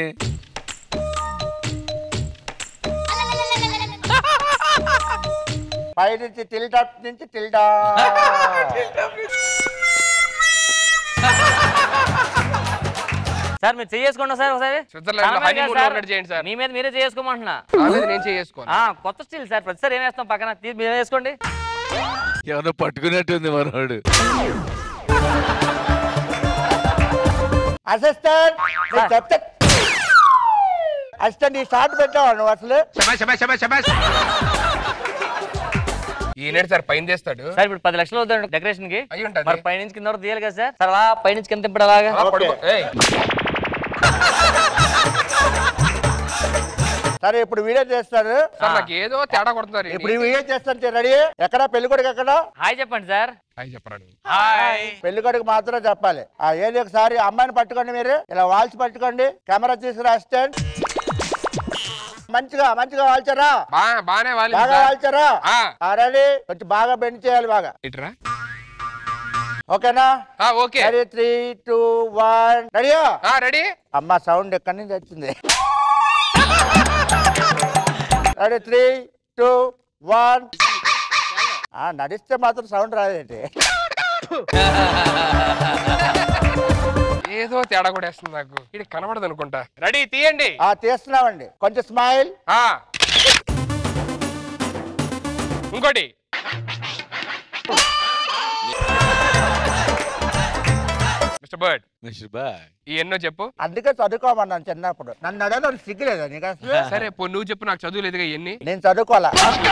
పై నుంచి టిల్టప్ నుంచి టిల్డా సార్ మీరు చేసుకోండి సార్ ఒకసారి స్విట్జర్లాండ్ లో చాలా మంది honeymoon కాదు లో ఉన్నట్టు చేయండి సార్. మీ మీద మీరే చేసుకోమంటున్నా నా మీద నేను చేసుకోను. ఆ, కొత్త స్టీల్ సార్ ప్రతిసారి ఏం వేస్తాం పక్కన తీ- మీరే వేసుకోండి ఎవరో పట్టుకున్నట్టుంది మనోడు అసిస్టెంట్ నేను చెప్తే అసిస్టెంట్ ఈ షార్ట్ పెట్టావా నువ్వు అసలు ఈయన సార్ పైన చేస్తాడు సార్ ఇప్పుడు పది లక్షలు అవుతాడు డెకరేషన్ కి అయి ఉంటది. మరి పైనుంచి కింద వరకు తీయాలి కదా సార్ సార్ అలా పైనుంచి కింద తిప్పడు అలాగా అలా పడుకో. ఏయ్, సరే ఇప్పుడు వీడియో చేస్తారు సార్ నాకు ఏదో తేడా కొడుతున్నారు ఇప్పుడు ఈ వీడియో చేస్తాను రెడీ ఎక్కడ పెళ్లి కొడుకు ఎక్కడ హాయ్ చెప్పండి సార్ హాయ్ చెప్పరాడు పెళ్లి కొడుకు మాత్రం చెప్పాలి ఆ ఏది ఒకసారి అమ్మాయిని పట్టుకోండి మీరు ఇలా వాల్చి పట్టుకోండి కెమెరా తీసుకురా అసిస్టెంట్ మంచిగా మంచిగా వాల్చారా బా- బానే వాలింది బాగా సార్. వాల్చారా ఆ. ఆ, రెడీ కొంచెం బాగా బెండ్ చేయాలి బాగా ఇట్రా ఓకేనా ఆ, okay ready three two one రెడీయా రెడీ అమ్మ సౌండ్ ఎక్కడి నుంచి వచ్చింది రెడీ త్రీ టూ వన్ నడిస్తే మాత్రం సౌండ్ రాదేంటి ఏదో తేడా కూడా వేస్తుంది నాకు ఇది కనబడదు అనుకుంటా రెడీ తీయండి ఆ తీస్తున్నామండి కొంచెం స్మైల్ ఆ ఇంకోటి మిస్టర్ బర్డ్ మిస్టర్ బాయ్ ఈ ఎన్నో చెప్పు అందుకే చదువుకోమన్నాను చిన్నప్పుడు నన్ను అడగడం సిగ్గులేదా నీకు అసలు సరే పో నువ్వు చెప్పు నాకు చదువు లేదుగా ఎన్ని నేను చదువుకోవాలా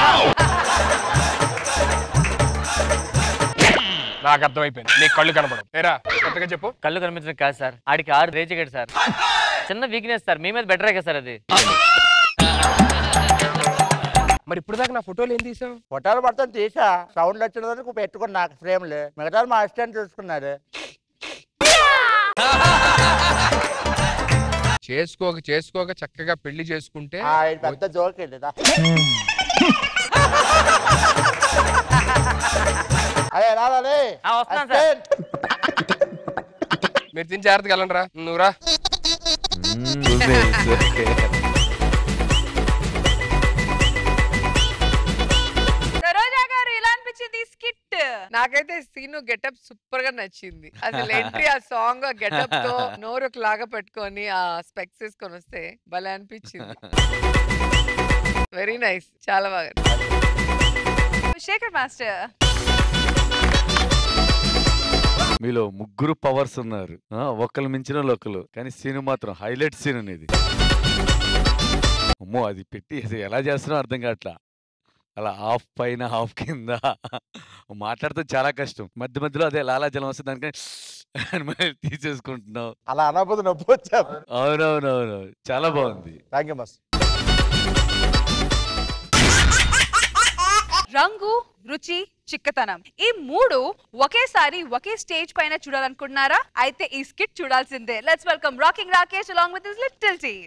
నాకు అర్థమైపోయింది నీకు కళ్ళు కనపడవు ఏరా కొత్తగా చెప్పు కళ్ళు కనిపించడం కాదు సార్ ఆడికి ఆరు రేజిగేట్ సార్ చిన్న వీక్నెస్ సార్ మీ మీద బెటరే కదా సార్ అది మరి ఇప్పుడు దాకా నా ఫోటోలు ఏం తీసావు ఫోటోలు మొత్తం తీసా సౌండ్ వచ్చినందుకు పెట్టుకుని నాకు ఫ్రేమ్లు మిగతా మా అసిస్టెంట్ చూసుకున్నారు చేసుకోక చేసుకోక చక్కగా పెళ్లి చేసుకుంటే ఆ, ఇది పెద్ద జోక్ అండి దా. అదే రాదే వస్తున్నాను సార్. మీరు తిని జాగ్రత్తగా వెళ్ళండి రా నువ్వు రా సరోజా గారు ఇలా అనిపించింది స్కిట్ నాకైతే సీను గెటప్ సూపర్ గా నచ్చింది అసలు ఎంట్రీ ఆ సాంగ్ ఆ గెటప్ తో నోరు ఒక లాగా పెట్టుకొని ఆ స్పెక్స్ వేసుకొని వస్తే భలే అనిపించింది వెరీ నైస్ చాలా బాగా శేఖర్ మాస్టర్ మీలో ముగ్గురు పవర్స్ ఉన్నారు ఆ, ఒకళ్ళు మించిన వాళ్ళు ఒకళ్ళు కానీ సీన్ మాత్రం హైలైట్ సీన్ అనేది అమ్మో అది పెట్టి అసలు ఎలా చేస్తున్నావు అర్థం కావట్లా అలా హాఫ్ పైన హాఫ్ కింద మాట్లాడితే చాలా కష్టం మధ్య మధ్యలో అదే లాలాజలం వస్తుంది దానికని అని మళ్ళీ తీసేసుకుంటున్నావు అలా అనబోదు నొప్పి వచ్చాము అవునవునవును చాలా బాగుంది థ్యాంక్ యూ మస్ రంగు రుచి చిక్కతనం ఈ మూడు ఒకేసారి ఒకే స్టేజ్ పైన చూడాలనుకుంటున్నారా అయితే ఈ స్కిట్ చూడాల్సిందే let's welcome rocking Rakesh along with his little team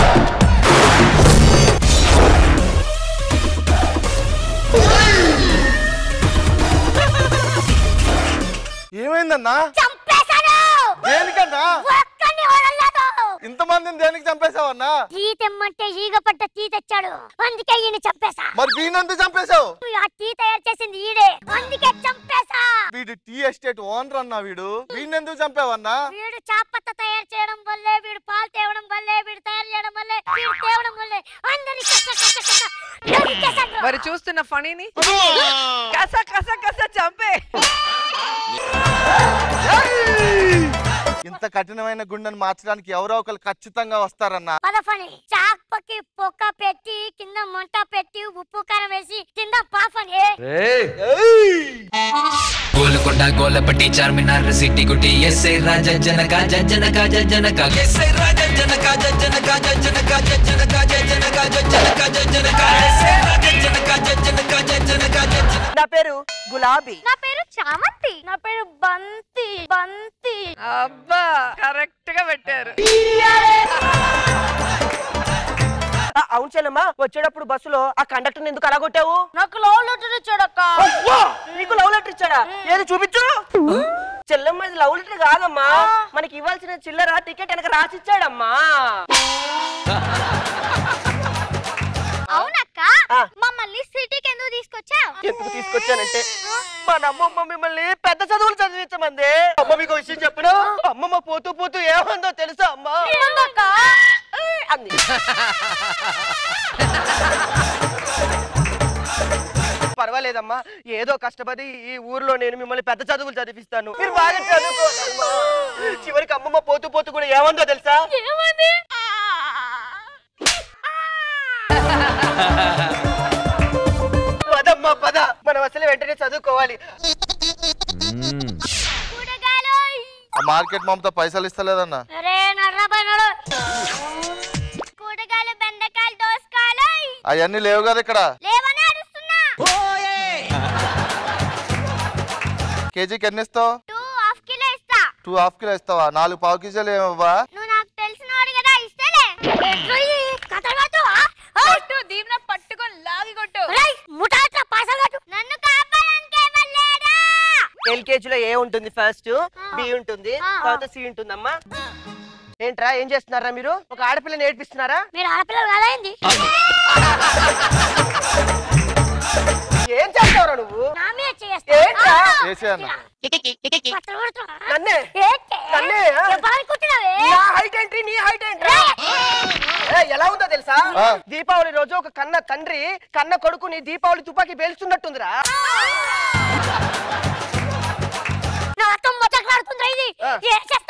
ఏమైందన్నా చంపేశాను దేనికన్నా ఒక్కడిని వదలలేదు ఇంతమందిని దేనికి చంపేశావన్నా టీ తెమ్మంటే ఈగ పట్ట టీ తెచ్చాడు అందుకే ఈయన చంపేశా మరి వీణందుకు చంపేశావు ఆ టీ తయారు చేసింది ఈడే అందుకే చంపేశా వీడు టీ ఎస్టేట్ ఓనర్ అన్నా వీడు వీణెందుకు చంపావన్నా వీడు చాపత్త తయారు చేయడం వల్లే వీడు పాలు తేవడం వల్లే వీడు తయారు చేయడం వల్లే వీడు తేవడం వల్లే అందరి కస కస కస నరికేశాను. మరి చూస్తున్న ఫణిని కస కస కస చంపే ఇంత కఠినమైన గుండెను మార్చడానికి ఎవరో ఒకరు ఖచ్చితంగా వస్తారన్నా పద ఫణి చాపకి పొక్క పెట్టి కింద మంట పెట్టి ఉప్పు కారం వేసి కింద పాఫని గోలకొండ గోలపట్టి చార్మినార్ సిటీ గుట్టి ఎస్ఐ రాజ జనక జనక జనక ఎస్ఐ రాజ జనక జనక జనక జనక జనక జనక జనక ఎస్ఐ రాజ జనక జనక జనక నా పేరు గులాబీ నా పేరు చామంతి నా పేరు బంతి బంతి అబ్బా కరెక్ట్ గా పెట్టారు ఆ, అవును చెల్లమ్మా వచ్చేటప్పుడు బస్సులో ఆ కండక్టర్ ఎందుకు అలా కొట్టావు నాకు లవ్ లెటర్ ఇచ్చాడక్క అవ్వా! నీకు లవ్ లెటర్ ఇచ్చాడా ఏది చూపించు చెల్లమ్మ ఇది లవ్ లెటర్ కాదమ్మా మనకి ఇవ్వాల్సిన చిల్లర టికెట్ వెనక రాసిచ్చాడమ్మా అవునక్క మమ్మల్ని సిటీకి ఎందుకు తీసుకొచ్చావు ఎందుకు తీసుకొచ్చానంటే మా అమ్మమ్మ మిమ్మల్ని పెద్ద చదువులు చదివించమంది అమ్మ మీకు విషయం చెప్పను అమ్మమ్మ పోతూ పోతూ ఏమందో తెలుసా అమ్మా అంది పర్వాలేదమ్మా ఏదో కష్టపడి ఈ ఊర్లో నేను మిమ్మల్ని పెద్ద చదువులు చదివిస్తాను మీరు బాగా చదువుకోదమ్మా చివరికి అమ్మమ్మ పోతూ పోతూ కూడా ఏమందో తెలుసా ఏమంది పదమ్మా పద మనం అసలు వెంటనే చదువుకోవాలి ఆ మార్కెట్ మమత పైసలు ఇస్తలేదన్న అరే నర్రబోయినాడు కూరగాయలు బెండకాయలు దోసకాయలు అవన్నీ లేవు కదా ఇక్కడ లేవని అరుస్తున్నా కేజీకి ఎన్ని ఇస్తావు టూ హాఫ్ కిలో ఇస్తా టూ హాఫ్ కిలో ఇస్తావా నాలుగు పావు కేజీలు ఏమవ్వా నువ్వు నాకు తెలిసినవాడు కదా ఇస్తేలే కొట్టు దీవెన పట్టుకొని లాగి కొట్టు ముఠాట్ల పైసలు కట్టు నన్ను కాపాడానికి ఎవరు లేరా ఎల్కేజీలో ఏ ఉంటుంది ఫస్ట్ బి ఉంటుంది తర్వాత సి ఉంటుందమ్మా ఏంట్రా ఏం చేస్తున్నారా మీరు ఒక ఆడపిల్లని నేర్పిస్తున్నారా మీరు ఆడపిల్లలు కదా ఏంది ఏం చేస్తావురా నువ్వు నా మీద ఏంట్రా? చేసే అన్న నన్నే నన్నే నా హైట్ ఏంటి నీ హైట్ ఏంటి ఎలా ఉందో తెలుసా ఆ. దీపావళి రోజు ఒక కన్న తండ్రి కన్న కొడుకుని దీపావళి తుపాకీ పేలుస్తున్నట్టుందిరా నా అత్తం మొదట్లాడుతుందిరా ఇది ఏం చేస్తా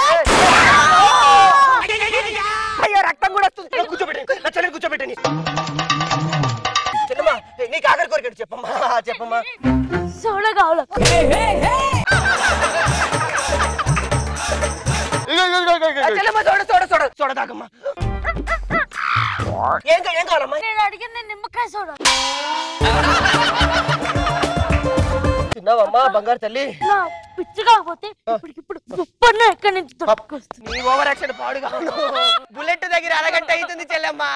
అయ్యో రక్తం కూడా వస్తుంది నా కూర్చోబెట్టండి నా చెల్లెని కూర్చోబెట్టండి చెల్లమ్మా నీకు ఆఖరి కోరికడు చెప్పమ్మా చెప్పమ్మా సోడా కావాలి చెల్లమ్మ చూడ చూడ చూడ చూడ తాగమ్మా ఏం కా- ఏం కావాలమ్మా నేను అడిగింది నిమ్మకాయ సోడా తిన్నావమ్మా బంగారు తల్లి నా పిచ్చి కాకపోతే ఇప్పటికిప్పుడు ఉప్పన్న ఎక్కడి నుంచి దొరుకుతుంది నీ ఓవర్ యాక్షన్ పాడుగా బుల్లెట్ దగ్గర అరగంట అవుతుంది చెల్లమ్మా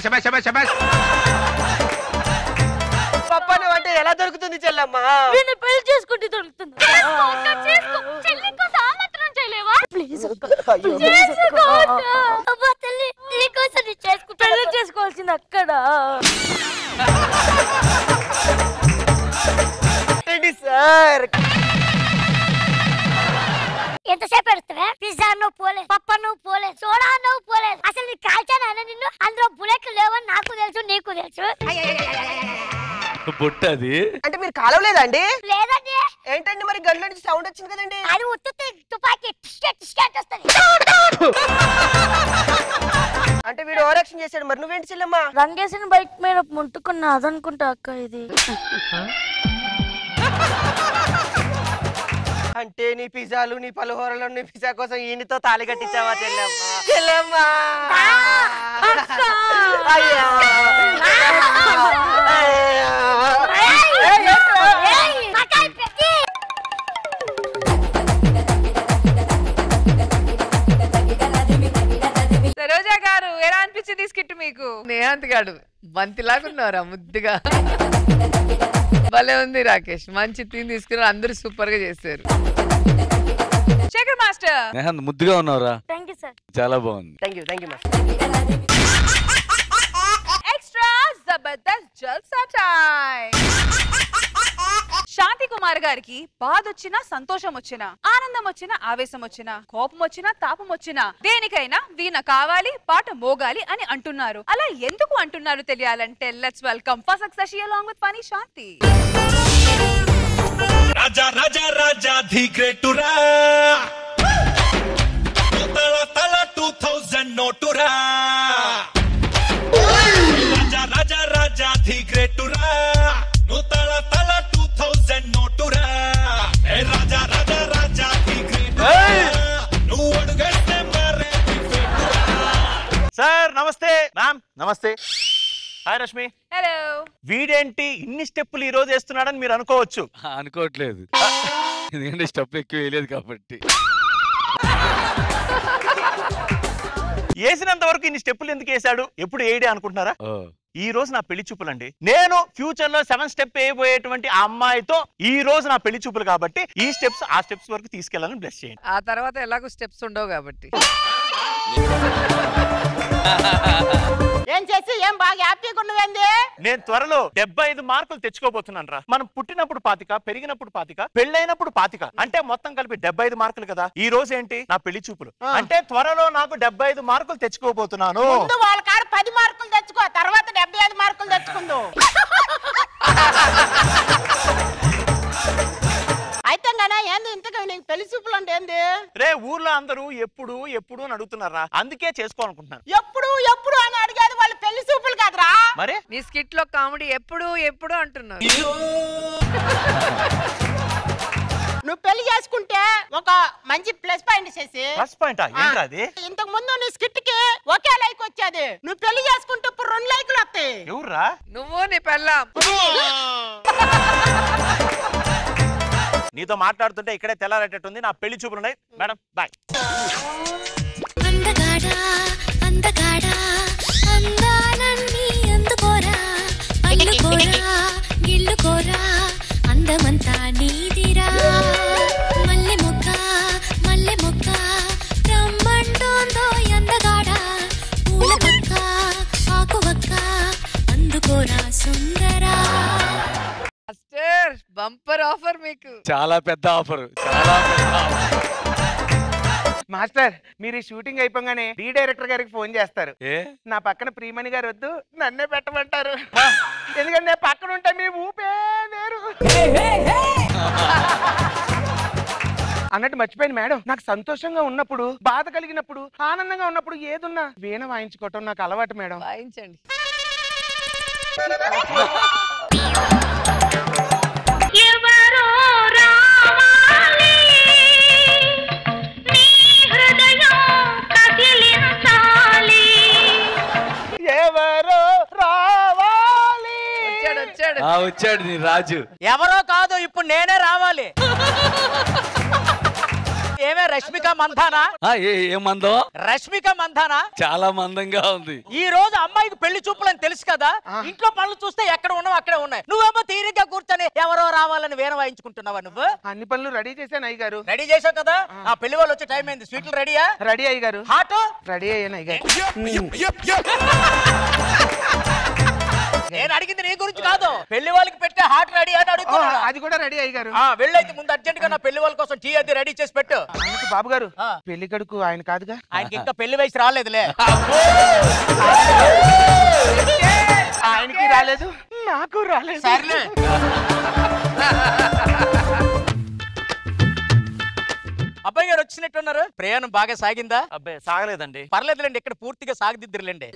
పప్పను అంటే ఎలా దొరుకుతుంది చెల్లమ్మా వీడిని పెళ్లి చేసుకుంటే దొరుకుతుంది చేసుకో చెల్లికి సామర్థ్యం చేయలేవా ప్లీజ్ అబ్బా తల్లి నీకోసం నేను చేసుకుంటా పెళ్లి చేసుకోవాల్సింది అక్కడ ఏంటి సార్ ఎంతసేపు పెడతావే పిజ్జా నువ్వు పోలే పప్ప నువ్వు పోలే సోడా నువ్వు పోలే అసలు నీ కాల్చాను అన్న నిన్ను అందులో బుల్లెట్లు లేవని నాకు తెలుసు నీకు తెలుసు బొట్టది అంటే మీరు కాలవలేదండి లేదండి ఏంటండి మరి గన్లో నుంచి సౌండ్ వచ్చింది కదండి అది ఉత్తుతే తుపాకీ టిస్కెట్ టిస్కెట్ వస్తుంది అంటే వీడు ఓవర్ యాక్షన్ చేశాడు మరి నువ్వేంటి చెల్లమ్మా రంగేసిన బైక్ మీద ముట్టుకున్న అదనుకుంటా అక్క ఇది అంటే నీ పిజ్జాలు నీ పలుహోరలు నీ పిజ్జా కోసం ఈయనతో తాళి కట్టించావా చెల్లమ్మా చెల్లమ్మా అయ్యో సరోజా గారు ఎలా అనిపించింది ఈ స్కిట్ మీకు నేహాంత్ గాడు బంతిలాగా ఉన్నారా ముద్దుగా భలే ఉంది రాకేష్ మంచి థీమ్ తీసుకున్నారు అందరూ సూపర్ గా చేశారు శేఖర్ మాస్టర్ నేహన్ ముద్దుగా ఉన్నావురా థ్యాంక్ యూ సార్ చాలా బాగుంది thank you thank you extra Jabardasth జల్సా టైం శాంతి కుమార్ గారికి బాధ వచ్చినా సంతోషం వచ్చినా ఆనందం వచ్చినా ఆవేశం వచ్చినా కోపం వచ్చినా తాపం వచ్చినా దేనికైనా వీణ కావాలి పాట మోగాలి అని అంటున్నారు అలా ఎందుకు అంటున్నారు తెలియాలంటే let's welcome first Sasi along with funny Shanti Raja Raja Raja the గ్రేటురా తల తల టూ థౌజండ్ నోటురా రాజా రాజా రాజా ది గ్రేటురా నువ్వు తల తల టూ థౌజండ్ నోటురా ఏ రాజా రాజా రాజా ది గ్రేటురా నువ్వు అడుగేస్తే మరే సార్ నమస్తే మ్యామ్ నమస్తే హాయ్ రష్మి హలో వీడేంటి ఇన్ని స్టెప్పులు ఈ రోజు వేస్తున్నాడని మీరు అనుకోవచ్చు అనుకోవట్లేదు ఎందుకంటే స్టెప్ ఎక్కువ వేయలేదు కాబట్టి వేసినంత వరకు ఇన్ని స్టెప్పులు ఎందుకు వేసాడు ఎప్పుడు వేయడే అనుకుంటున్నారా ఈ రోజు నా పెళ్లి చూపులండి నేను ఫ్యూచర్ లో సెవెన్ స్టెప్ వేయబోయేటువంటి ఆ అమ్మాయితో ఈ రోజు నా పెళ్లి చూపులు కాబట్టి ఈ స్టెప్స్ ఆ స్టెప్స్ వరకు తీసుకెళ్ళాలని బ్లెస్ చేయండి ఆ తర్వాత ఎలాగో స్టెప్స్ ఉండవు కాబట్టి ఏం చేసి ఏం బాగా హ్యాపీగా ఉన్నదండి నేను త్వరలో డెబ్బై ఐదు మార్కులు తెచ్చుకోబోతున్నాను రా మనం పుట్టినప్పుడు పాతిక పెరిగినప్పుడు పాతిక పెళ్ళైనప్పుడు పాతిక అంటే మొత్తం కలిపి డెబ్బై ఐదు మార్కులు కదా ఈ రోజు ఏంటి నా పెళ్లి చూపులు అంటే త్వరలో నాకు డెబ్బై ఐదు మార్కులు తెచ్చుకోబోతున్నాను ముందు వాళ్ళ కాడ పది మార్కులు తెచ్చుకో తర్వాత డెబ్బై ఐదు మార్కులు తెచ్చుకుందు అయితే గనా ఏంది ఇంతగా నీకు పెళ్లి చూపులు అంటే ఏంది రే ఊర్లో అందరూ ఎప్పుడు ఎప్పుడు అని అడుగుతున్నారా అందుకే చేసుకోవాలనుకుంటున్నాను ఎప్పుడు ఎప్పుడు అని అడిగేది వాళ్ళు పెళ్లి చూపులు కాదురా మరి నీ స్కిట్ లో కామెడీ ఎప్పుడు ఎప్పుడు అంటున్నారు నువ్వు పెళ్లి చేసుకుంటే ఒక మంచి ప్లస్ పాయింట్ చేసి ప్లస్ పాయింటా ఏంట్రా అది ఇంతకు ముందు నీ స్కిట్ కి ఒకే లైక్ వచ్చేది నువ్వు పెళ్లి చేసుకుంటే ఇప్పుడు రెండు లైకులు వస్తాయి ఎవర్రా నువ్వు నీ పెళ్ళాం నీతో మాట్లాడుతుంటే ఇక్కడే తెల్లారేటట్టుంది నా పెళ్లి చూపులు ఉన్నాయి మేడం బాయ్ అందగాడా అందగాడా అందాలన్నీ అందుకోరా అల్లుకోరా గిల్లుకోరా అందమంతా నీదిరా మల్లె మొక్క మల్లె మొక్క రమ్మంటోందో అందగాడా పూల పక్క ఆకు వక్క అందుకోరా సుందరా మాస్టర్ బంపర్ ఆఫర్ మీకు చాలా పెద్ద ఆఫర్ చాలా పెద్ద ఆఫర్ మాస్టర్ మీరు ఈ షూటింగ్ అయిపోగానే డి డైరెక్టర్ గారికి ఫోన్ చేస్తారు ఏ నా పక్కన ప్రియమణి గారు వద్దు నన్నే పెట్టమంటారు ఎందుకంటే నేను పక్కన ఉంటే మీ ఊపే వేరు అన్నట్టు మర్చిపోయింది మేడం నాకు సంతోషంగా ఉన్నప్పుడు బాధ కలిగినప్పుడు ఆనందంగా ఉన్నప్పుడు ఏదున్నా వీణ వాయించుకోవటం నాకు అలవాటు మేడం వాయించండి ఎవరో రావాలి నీ హృదయం కదిలించాలి ఎవరో రావాలి వచ్చాడు వచ్చాడు ఆ వచ్చాడు నీ రాజు ఎవరో కాదు ఇప్పుడు నేనే రావాలి ఏమే రష్మిక మంధానా ఆ, ఏ ఏమందో రష్మిక మంధానా చాలా మందంగా ఉంది ఈ రోజు అమ్మాయికి పెళ్లి చూపులని తెలుసు కదా ఇంట్లో పనులు చూస్తే ఎక్కడ ఉన్నావు అక్కడే ఉన్నాయి నువ్వేమో తీరిగ్గా కూర్చొని ఎవరో రావాలని వేరే వాయించుకుంటున్నావా నువ్వు అన్ని పనులు రెడీ చేశాను అయ్య గారు రెడీ చేసావు కదా ఆ పెళ్లి వాళ్ళు వచ్చే టైం అయింది స్వీట్లు రెడీయా రెడీ అయ్య గారు హాట్ రెడీ అయ్యాను అయ్య గారు నేను అడిగింది నీ గురించి కాదు పెళ్లి వాళ్ళకి పెట్టే హాట్ రెడీ అని అడుగుతున్నా అది కూడా రెడీ అయ్య గారు ఆ వెళ్ళైతే ముందు అర్జెంట్ గా నా పెళ్లి వాళ్ళ కోసం టీ అది రెడీ చేసి పెట్టు ఆయనకి బాబు గారు పెళ్లి కడుకు ఆయన కాదుగా ఆయనకి ఇంకా పెళ్లి వయసు రాలేదులే ఆయనకి రాలేదు నాకు రాలేదు సర్లే అబ్బాయి గారు వచ్చినట్టున్నారు ప్రయాణం బాగా సాగిందా అబ్బాయి సాగలేదండి పర్లేదులేండి ఇక్కడ పూర్తిగా సాగదిద్దరులేండి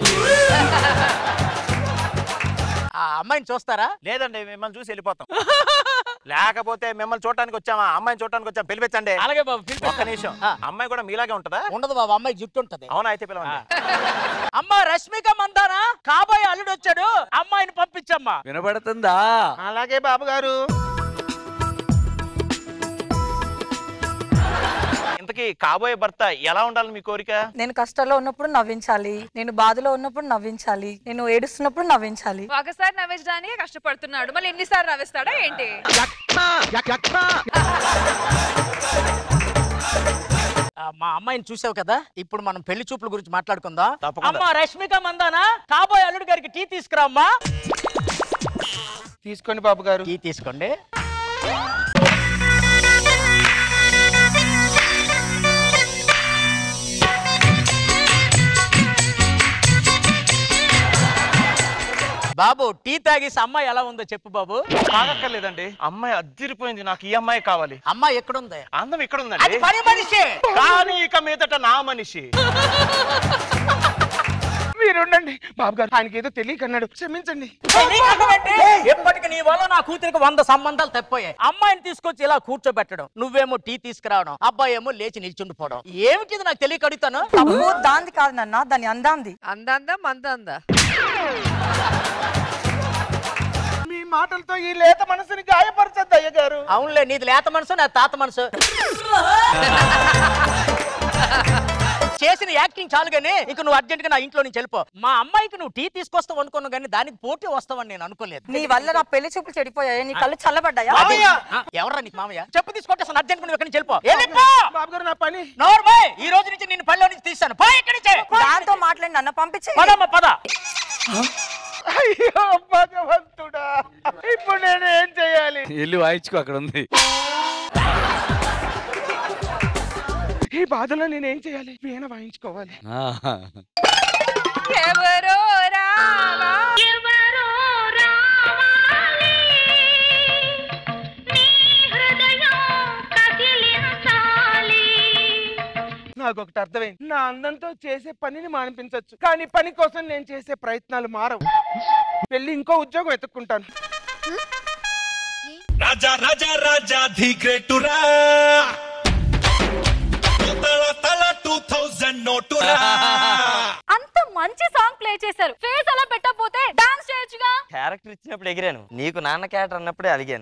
ఆ అమ్మాయిని చూస్తారా లేదండి మిమ్మల్ని చూసి వెళ్ళిపోతాం లేకపోతే మిమ్మల్ని చూడటానికి వచ్చామా అమ్మాయిని చూడటానికి వచ్చాం పిలిపించండి అలాగే బాబు ఒక్క నిమిషం అమ్మాయి కూడా మీలాగే ఉంటదా ఉండదు బాబు అమ్మాయి జుట్టు ఉంటది అవునా అయితే పిలవండి అమ్మ రష్మిక మందానా కాబోయే అల్లుడు వచ్చాడు అమ్మాయిని పంపించమ్మా వినపడుతుందా అలాగే బాబు గారు ఇంతకీ కాబోయే భర్త ఎలా ఉండాలి మీ కోరిక నేను కష్టాల్లో ఉన్నప్పుడు నవ్వించాలి నేను బాధలో ఉన్నప్పుడు నవ్వించాలి నేను ఏడుస్తున్నప్పుడు నవ్వించాలి ఒకసారి నవ్వించడానికి కష్టపడుతున్నాడు మళ్ళీ ఎన్నిసార్లు నవ్విస్తాడా ఏంటి ఆ, మా అమ్మాయిని చూసావు కదా ఇప్పుడు మనం పెళ్లి చూపుల గురించి మాట్లాడుకుందాం తప్పకుండా. అమ్మ రష్మిక మందానా కాబోయే అల్లుడు గారికి టీ తీసుకురామ్మా తీసుకోండి బాబు గారు టీ తీసుకోండి బాబు టీ తాగేసి అమ్మాయి ఎలా ఉందో చెప్పు బాబు తాగక్కర్లేదండి అమ్మాయి అద్దిరిపోయింది నాకు ఈ అమ్మాయి కావాలి అమ్మాయి ఎక్కడుంది అందం ఇక్కడ అది ఉందండి పని మనిషి కానీ ఇక మీదట నా మనిషి మీరుండండి బాబు గారు ఆయనకి ఏదో తెలియకన్నాడు క్షమించండి ఎప్పటికి నీ వల్ల నా కూతురికి వంద సంబంధాలు తప్పిపోయాయి అమ్మాయిని తీసుకొచ్చి ఇలా కూర్చోబెట్టడం నువ్వేమో టీ తీసుకురావడం అబ్బాయి ఏమో లేచి నిల్చుండిపోవడం ఏమిటిది నాకు తెలియక అడుగుతాను తప్పు దాంది కాదు నాన్న దాని అందాంది అందందా మందందా మీ మాటలతో ఈ లేత మనసుని గాయపరచద్దు అయ్య గారు అవునులే నీది లేత మనసు నా తాత మనసు చేసిన యాక్టింగ్ చాలు గానీ ఇక నువ్వు అర్జెంట్ గా నా ఇంట్లో నుంచి వెళ్ళిపో మా అమ్మాయికి నువ్వు టీ తీసుకొస్తావు అనుకున్నావు కానీ దానికి పోటీ వస్తావని నేను అనుకోలేదు నీ వల్ల నా పెళ్లి చూపులు చెడిపోయాయి నీ కళ్ళు చల్లబడ్డాయా మామయ్య! ఎవరా నీకు మామయ్య చెప్పు తీసుకొట్టేస్తాను అర్జెంట్ నువ్వు ఇక్కడి నుంచి వెళ్ళిపో వెళ్ళిపో బాబు గారు నా పని నోర్మయ్ ఈ రోజు నుంచి నిన్ను పనిలో నుంచి తీస్తాను పో ఇక్కడి నుంచి దాంతో మాట్లాడి నన్ను పంపించే పదమ్మ పద అయ్యో భగవంతుడా ఇప్పుడు నేను ఏం చేయాలి వెళ్ళి వాయించుకో అక్కడ ఉంది ఈ బాధలో నేను ఏం చేయాలి వీణ వాయించుకోవాలి ఆ. ఎవరో రావా ఎవరో రావాలి నీ హృదయం కదిలించాలి నాకు ఒకటి అర్థమైంది నా అందంతో చేసే పనిని మానిపించవచ్చు కానీ పని కోసం నేను చేసే ప్రయత్నాలు మారవు వెళ్ళి ఇంకో ఉద్యోగం వెతుక్కుంటాను రాజా రాజా రాజా ది గ్రేటురా తల తల టూ థౌజండ్ నోటురా అంత మంచి సాంగ్ ప్లే చేశారు ఫేస్ అలా పెట్టకపోతే డాన్స్ చేయొచ్చుగా క్యారెక్టర్ ఇచ్చినప్పుడు ఎగిరాను నీకు నాన్న క్యారెక్టర్ అన్నప్పుడే అలిగాను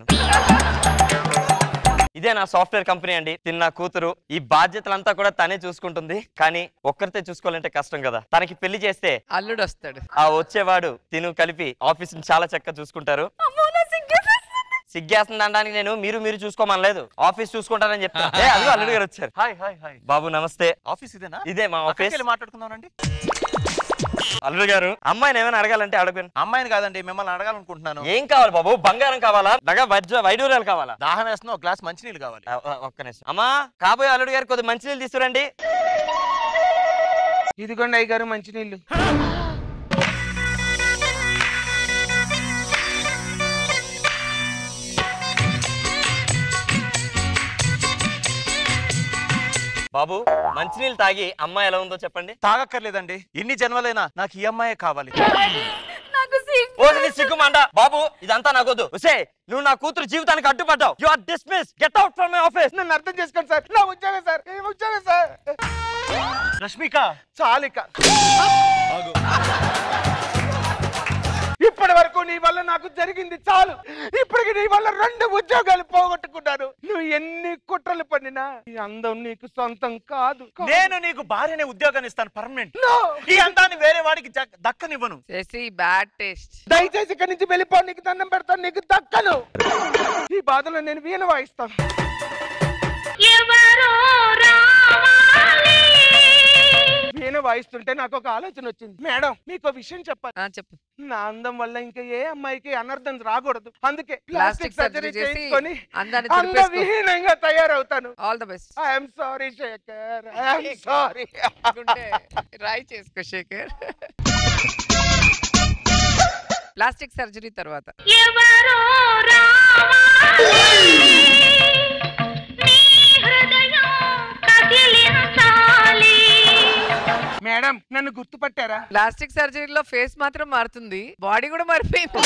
ఇదే నా సాఫ్ట్వేర్ కంపెనీ అండి తిన్న కూతురు ఈ బాధ్యతలంతా కూడా తనే చూసుకుంటుంది కానీ ఒక్కరితే చూసుకోవాలంటే కష్టం కదా తనకి పెళ్లి చేస్తే అల్లుడు వస్తాడు ఆ వచ్చేవాడు తిను కలిపి ఆఫీస్ చాలా చక్కగా చూసుకుంటారు సిగ్గేస్తుంది అనడానికి నేను మీరు మీరు చూసుకోమనలేదు ఆఫీస్ చూసుకుంటారని చెప్తాను ఏ, అదిగో అల్లుడు గారు వచ్చారు హాయ్ హాయ్ హాయ్ బాబు నమస్తే ఆఫీస్ ఇదేనా ఇదే మా అక్కడికి ఆఫీస్ వెళ్ళి మాట్లాడుకుందామండి అల్లుడు గారు అమ్మాయిని ఏమైనా అడగాలంటే అడగను అమ్మాయిని కాదండి మిమ్మల్ని అడగాలనుకుంటున్నాను ఏం కావాలి బాబు బంగారం కావాలా నగ వజ్ర వైడూర్యాలు కావాలా దాహం వేస్తున్నా ఒక గ్లాస్ మంచినీళ్ళు కావాలి ఆ, ఆ, ఒక్క నిమిషం అమ్మా కాబోయే అల్లుడు గారు కొద్ది మంచినీళ్ళు తీసుకురండి ఇదిగోండి అయ్య గారు మంచినీళ్ళు బాబు మంచినీళ్ళు తాగి అమ్మాయి ఎలా ఉందో చెప్పండి తాగక్కర్లేదండి ఇన్ని జన్మలైనా నాకు ఈ అమ్మాయే కావాలి నాకు ఓ నీ సిగ్గుమండ బాబు ఇదంతా నాకొద్దు ఉసే నువ్వు నా కూతురు జీవితానికి అడ్డుపడ్డావు you are dismiss get out from my office నన్ను అర్థం చేసుకోండి సార్ నా ఉద్యోగం సార్ ఏ ఉద్యోగం సార్ రష్మిక చాలిక ఇప్పటి వరకు నీ వల్ల నాకు జరిగింది చాలు ఇప్పటికి నీ వల్ల రెండు ఉద్యోగాలు పోగొట్టుకున్నాను నువ్వు ఎన్ని కుట్రలు పడినా ఈ అందం నీకు సొంతం కాదు నేను నీకు భార్యనే ఉద్యోగాన్ని ఇస్తాను పర్మనెంట్ ఈ అందాన్ని వేరే వాడికి జగ్- దక్కనివ్వను చేసి బ్యాడ్ టేస్ట్ దయచేసి ఇక్కడి నుంచి వెళ్ళిపో నీకు దండం పెడతాను నీకు దక్కను ఈ బాధలో నేను వీణ వాయిస్తాను ఎవరో రావాలి వీణ వాయిస్తుంటే నాకు ఒక ఆలోచన వచ్చింది మేడం మీకు విషయం చెప్పాలి చెప్పు నా అందం వల్ల ఇంకా ఏ అమ్మాయికి అనర్థం రాకూడదు అందుకే Plastic ప్లాస్టిక్ సర్జరీ surgery చేసి చేసుకొని అందాన్ని అంద తుడిపేసుకో. విహీనంగా తయారవుతాను all the best I'm sorry Shekar I'm sorry రాయి చేసుకో శేఖర్ ప్లాస్టిక్ సర్జరీ తర్వాత ఎవరో రావాలి నీ హృదయం కదిలించాలి మేడం నన్ను గుర్తుపట్టారా ప్లాస్టిక్ సర్జరీలో ఫేస్ మాత్రం మారుతుంది బాడీ కూడా మారిపోయింది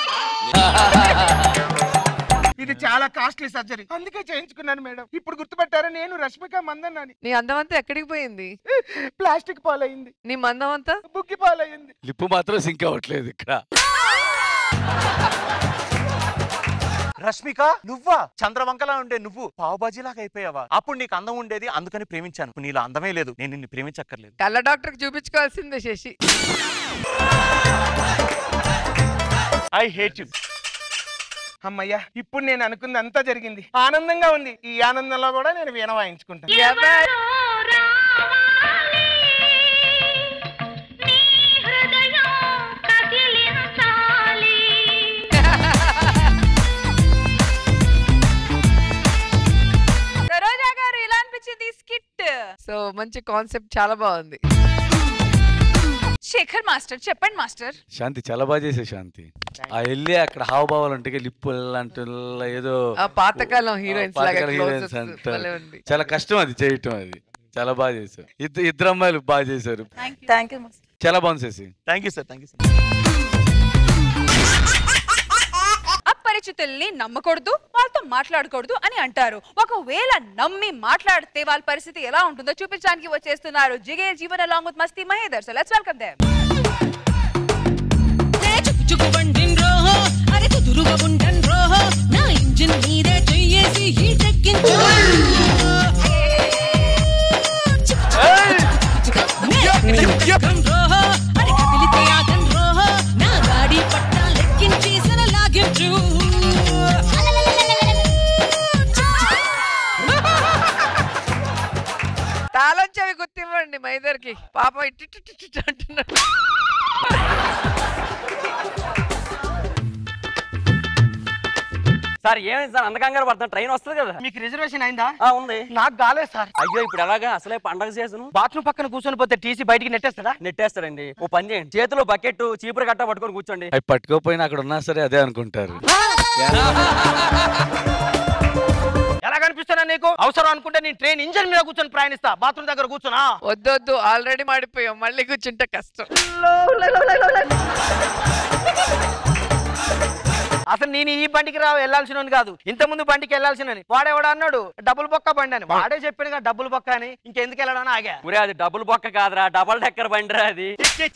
ఇది చాలా కాస్ట్లీ సర్జరీ అందుకే చేయించుకున్నాను మేడం ఇప్పుడు గుర్తుపట్టారా నేను రష్మిక మందన్నాని నీ అందం అంతా ఎక్కడికి పోయింది ప్లాస్టిక్ పాలైంది నీ మందం అంతా బుగ్గి పాలైంది లిప్పు మాత్రం సింక్ అవ్వట్లేదు ఇక్కడ రష్మిక నువ్వా చంద్రవంకలా ఉండే నువ్వు పావుబాజీలాగా అయిపోయావా అప్పుడు నీకు అందం ఉండేది అందుకని ప్రేమించాను ఇప్పుడు నీలో అందమే లేదు నేను నిన్ను ప్రేమించక్కర్లేదు కళ్ళ డాక్టర్ చూపించుకోవాల్సిందే శశి ఐ హేట్ యు అమ్మయ్యా ఇప్పుడు నేను అనుకుంది అంతా జరిగింది ఆనందంగా ఉంది ఈ ఆనందంలో కూడా నేను వీణ వాయించుకుంటాను ఎవరో రావాలి నీ హృదయం కదిలించాలి సరోజా గారు ఇలా అనిపించింది స్కిట్ సో మంచి కాన్సెప్ట్ చాలా బాగుంది శేఖర్ మాస్టర్ చెప్పండి మాస్టర్ శాంతి చాలా బాగా చేసే శాంతి ఆ వెళ్ళి అక్కడ హావభావాలు ఉంటాయి లిప్పు లాంటి ఏదో ఆ పాతకాలం heroines లాగా పాతకాలం closes heroines అంటారు. భలే ఉంది. చాలా కష్టం అది చేయటం అది చాలా బాగా చేశారు ఇద్దరు ఇద్దరు అమ్మాయిలు బాగా చేశారు థ్యాంక్ యూ చాలా బాగుంది చేసి thank you sir thank you అపరిచితుల్ని నమ్మకూడదు వాళ్ళతో మాట్లాడకూడదు అని అంటారు ఒకవేళ నమ్మి మాట్లాడితే వాళ్ళ పరిస్థితి ఎలా ఉంటుందో చూపించడానికి వచ్చేస్తున్నారు జిగే Jeevan along with Masti Mahender so let's welcome them చుక్కుబండిన్ రోహో అరే కుదురుగా ఉండన్ రోహో నా ఇంజిన్ మీదే చెయ్యేసి హీట్ ఎక్కించు రోహో అరే కదిలితే ఆగన్ రోహో నా గాడి పట్టా లెక్కించి సర లాగించు తాళం చెవి గుర్తివ్వండి మైదర్కి పాప ఇట్టి ఇట్టి ఇట్టి ఇట్టి అంటున్నాడు సార్ ఏమైంది సార్ అంత కంగారు పడుతున్నా ట్రైన్ వస్తుంది కదా మీకు రిజర్వేషన్ అయిందా ఆ, ఉంది నాకు కాలేదు సార్ అయ్యో ఇప్పుడు ఎలాగా అసలే పండగ సీజన్ బాత్రూమ్ పక్కన కూర్చొని పోతే టీసీ బయటికి నెట్టేస్తాడా నెట్టేస్తారండి ఓ పని చేయండి చేతిలో బకెట్ చీపురు కట్ట పట్టుకొని కూర్చోండి అవి పట్టుకోపోయినా అక్కడ ఉన్నా సరే అదే అనుకుంటారు ఎలా కనిపిస్తున్నా నీకు అవసరం అనుకుంటే నేను ట్రైన్ ఇంజన్ మీద కూర్చొని ప్రయాణిస్తా బాత్రూమ్ దగ్గర కూర్చున్నా వద్దొద్దు ఆల్రెడీ మాడిపోయాం మళ్ళీ కూర్చుంటే కష్టం అసలు నేను ఈ బండికి రా వెళ్ళాల్సిన కాదు ఇంత ముందు బండికి వెళ్ళాల్సిన వాడేవాడు అన్నాడు డబుల్ బొక్క బండి అని వాడే చెప్పాడు డబుల్ బొక్క అని ఇంకెందుకు వెళ్ళడానికి ఆగా ఒరే అది డబుల్ బొక్క కాదురా డబల్ డెక్కర్ బండిరా అది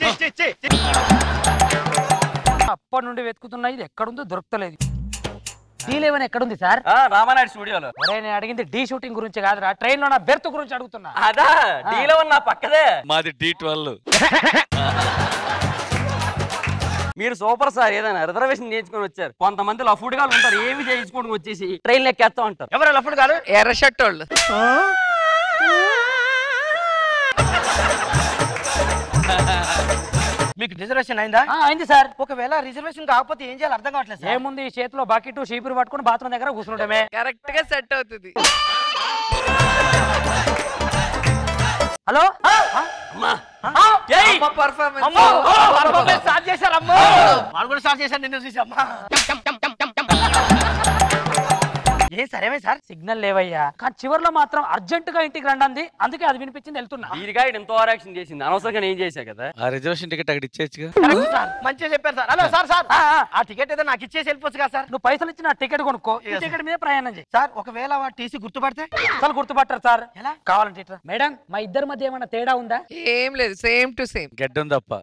అప్పటి నుండి వెతుకుతున్నా ఇది ఎక్కడుందో దొరకలేదు డీ లెవెన్ ఎక్కడుంది సార్ రామానాయుడు స్టూడియోలో అరే నేను అడిగింది డీ షూటింగ్ గురించి కాదురా ట్రైన్ లో నా బెర్త్ గురించి అడుగుతున్నా అదా డీ లెవెన్ నా పక్కదే మాది డి ట్వెల్వ్ మీరు సూపర్ సార్ ఏదైనా రిజర్వేషన్ చేయించుకొని వచ్చారు కొంతమంది లఫుడ్ గా ఉంటారు ఏమి చేయించుకోవడం వచ్చేసి ట్రైన్ ఎక్కేస్తా ఉంటారు ఎవరు లఫుడ్ గారు ఎర్ర షర్ట్ వాళ్ళు మీకు రిజర్వేషన్ అయిందా అయింది సార్ ఒకవేళ రిజర్వేషన్ కాకపోతే ఏం చేయాలి అర్థం కావట్లేదు సార్ ఏముంది ఈ చేతిలో బకెట్ చీపురు పట్టుకుని బాత్రూమ్ దగ్గర కూర్చుంటమే కరెక్ట్ గా సెట్ అవుతుంది హలో పర్ఫార్మెన్స్ అమ్మో పర్ఫార్మెన్స్ స్టార్ట్ చేశారు అమ్మో వాళ్ళు కూడా స్టార్ట్ చేశారు నిన్ను చూసి అమ్మా ఏ సరేమే సార్ సిగ్నల్ లేవయ్యా కానీ చివర్లో మాత్రం అర్జెంట్ గా ఇంటికి రండి అందుకే అది వినిపించింది వెళ్తున్నా దీనిగా ఎంతో ఆరాక్షన్ చేసింది అనవసరంగా నేను చేశా కదా ఆ రిజర్వేషన్ టికెట్ అక్కడ ఇచ్చేయచ్చుగా కరెక్ట్ సార్ మంచిగా చెప్పారు సార్ హలో సార్ సార్ ఆ టికెట్ ఏదో నాకు ఇచ్చేసి వెళ్ళిపోవచ్చు కదా సార్ నువ్వు పైసలు ఇచ్చి నా టికెట్ కొనుక్కో ఈ టికెట్ మీద ప్రయాణం చేయి సార్ ఒకవేళ వాడు టీసీ గుర్తుపడితే అసలు గుర్తుపట్టారు సార్ ఎలా కావాలంటే ఇట్లా మేడం మా ఇద్దరి మధ్య ఏమైనా తేడా ఉందా ఏం లేదు సేమ్ టు సేమ్ గడ్డం తప్ప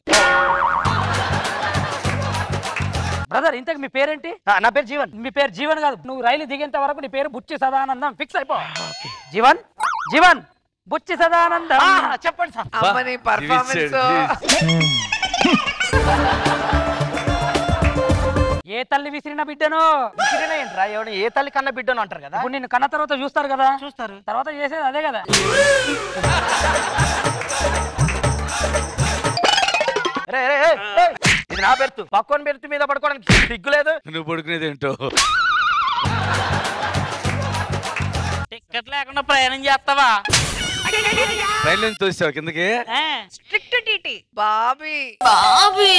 బ్రదర్ ఇంతకు మీ పేరేంటి నా పేరు జీవన్ మీ పేరు జీవన్ కాదు నువ్వు రైలు దిగేంత వరకు నీ పేరు బుచ్చి సదానందం ఫిక్స్ అయిపో జీవన్ జీవన్ బుచ్చి సదానందం చెప్పండి సార్ అమ్మని పర్ఫార్మెన్స్ ఏ తల్లి విసిరిన బిడ్డను విసిరిన ఏంట్రా ఎవడు ఏ తల్లి కన్న బిడ్డను అంటారు కదా ఇప్పుడు నిన్ను కన్న తర్వాత చూస్తారు కదా చూస్తారు తర్వాత చేసేది అదే కదా రే రే రే, రే. ఇది నా బెర్త్ పక్కన బెర్త్ మీద పడుకోవడానికి సిగ్గు లేదు నువ్వు పడుకునేది ఏంటో టికెట్ లేకుండా ప్రయాణం చేస్తావా రైలు నుంచి తోసావు కిందకి strict TT Bobby Bobby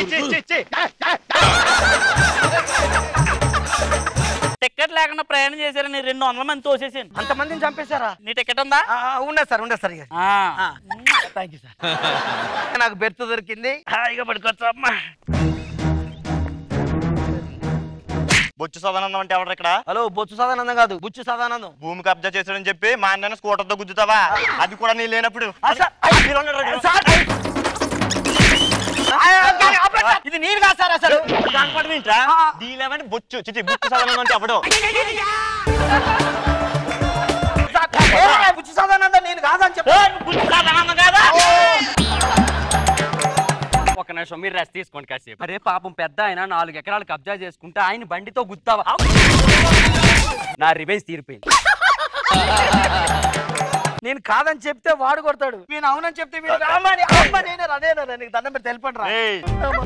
ticket లేకుండా ప్రయాణం చేశారని రెండు వందల మంది తోసేసాను అంతమందిని చంపేశారా నీ టికెట్ ఉందా ఉండదు సార్ ఉండదు సార్ ఇక థ్యాంక్ యూ సార్ నాకు బెర్త్ దొరికింది హాయిగా పడుకోవచ్చు అమ్మా బొచ్చు సదానందం అంటే ఎవరు ఇక్కడ హలో బొచ్చు సదానందం కాదు బుచ్చు సదానందం భూమి కబ్జా చేశాడని చెప్పి మా అన్న స్కూటర్ తో గుద్దుతావా అది కూడా నీ లేనప్పుడు మీరు ఉన్నారు కదా. ఇది నేను కాదు సార్ అసలు కనపడదు ఏంట్రా? దీనిలేమని బొచ్చు చిచి బొచ్చు సదానందం అంటే ఎవడు ఏ, బుచ్చు సదానందం నేను కాదని చెప్పు ఒక నిమిషం మీరు రెస్ట్ తీసుకోండి కాసేపు అరే పాపం పెద్ద ఆయన నాలుగు ఎకరాలు కబ్జా చేసుకుంటే ఆయన బండితో గుత్తావా నా రివెంజ్ తీరిపోయింది నేను కాదని చెప్తే వాడు కొడతాడు నేను అవునని చెప్తే వీడు అమ్మని అమ్మ నేనే రా నేనే రా నీకు దండం పెట్టి వెళ్ళిపోండి రా ఏయ్.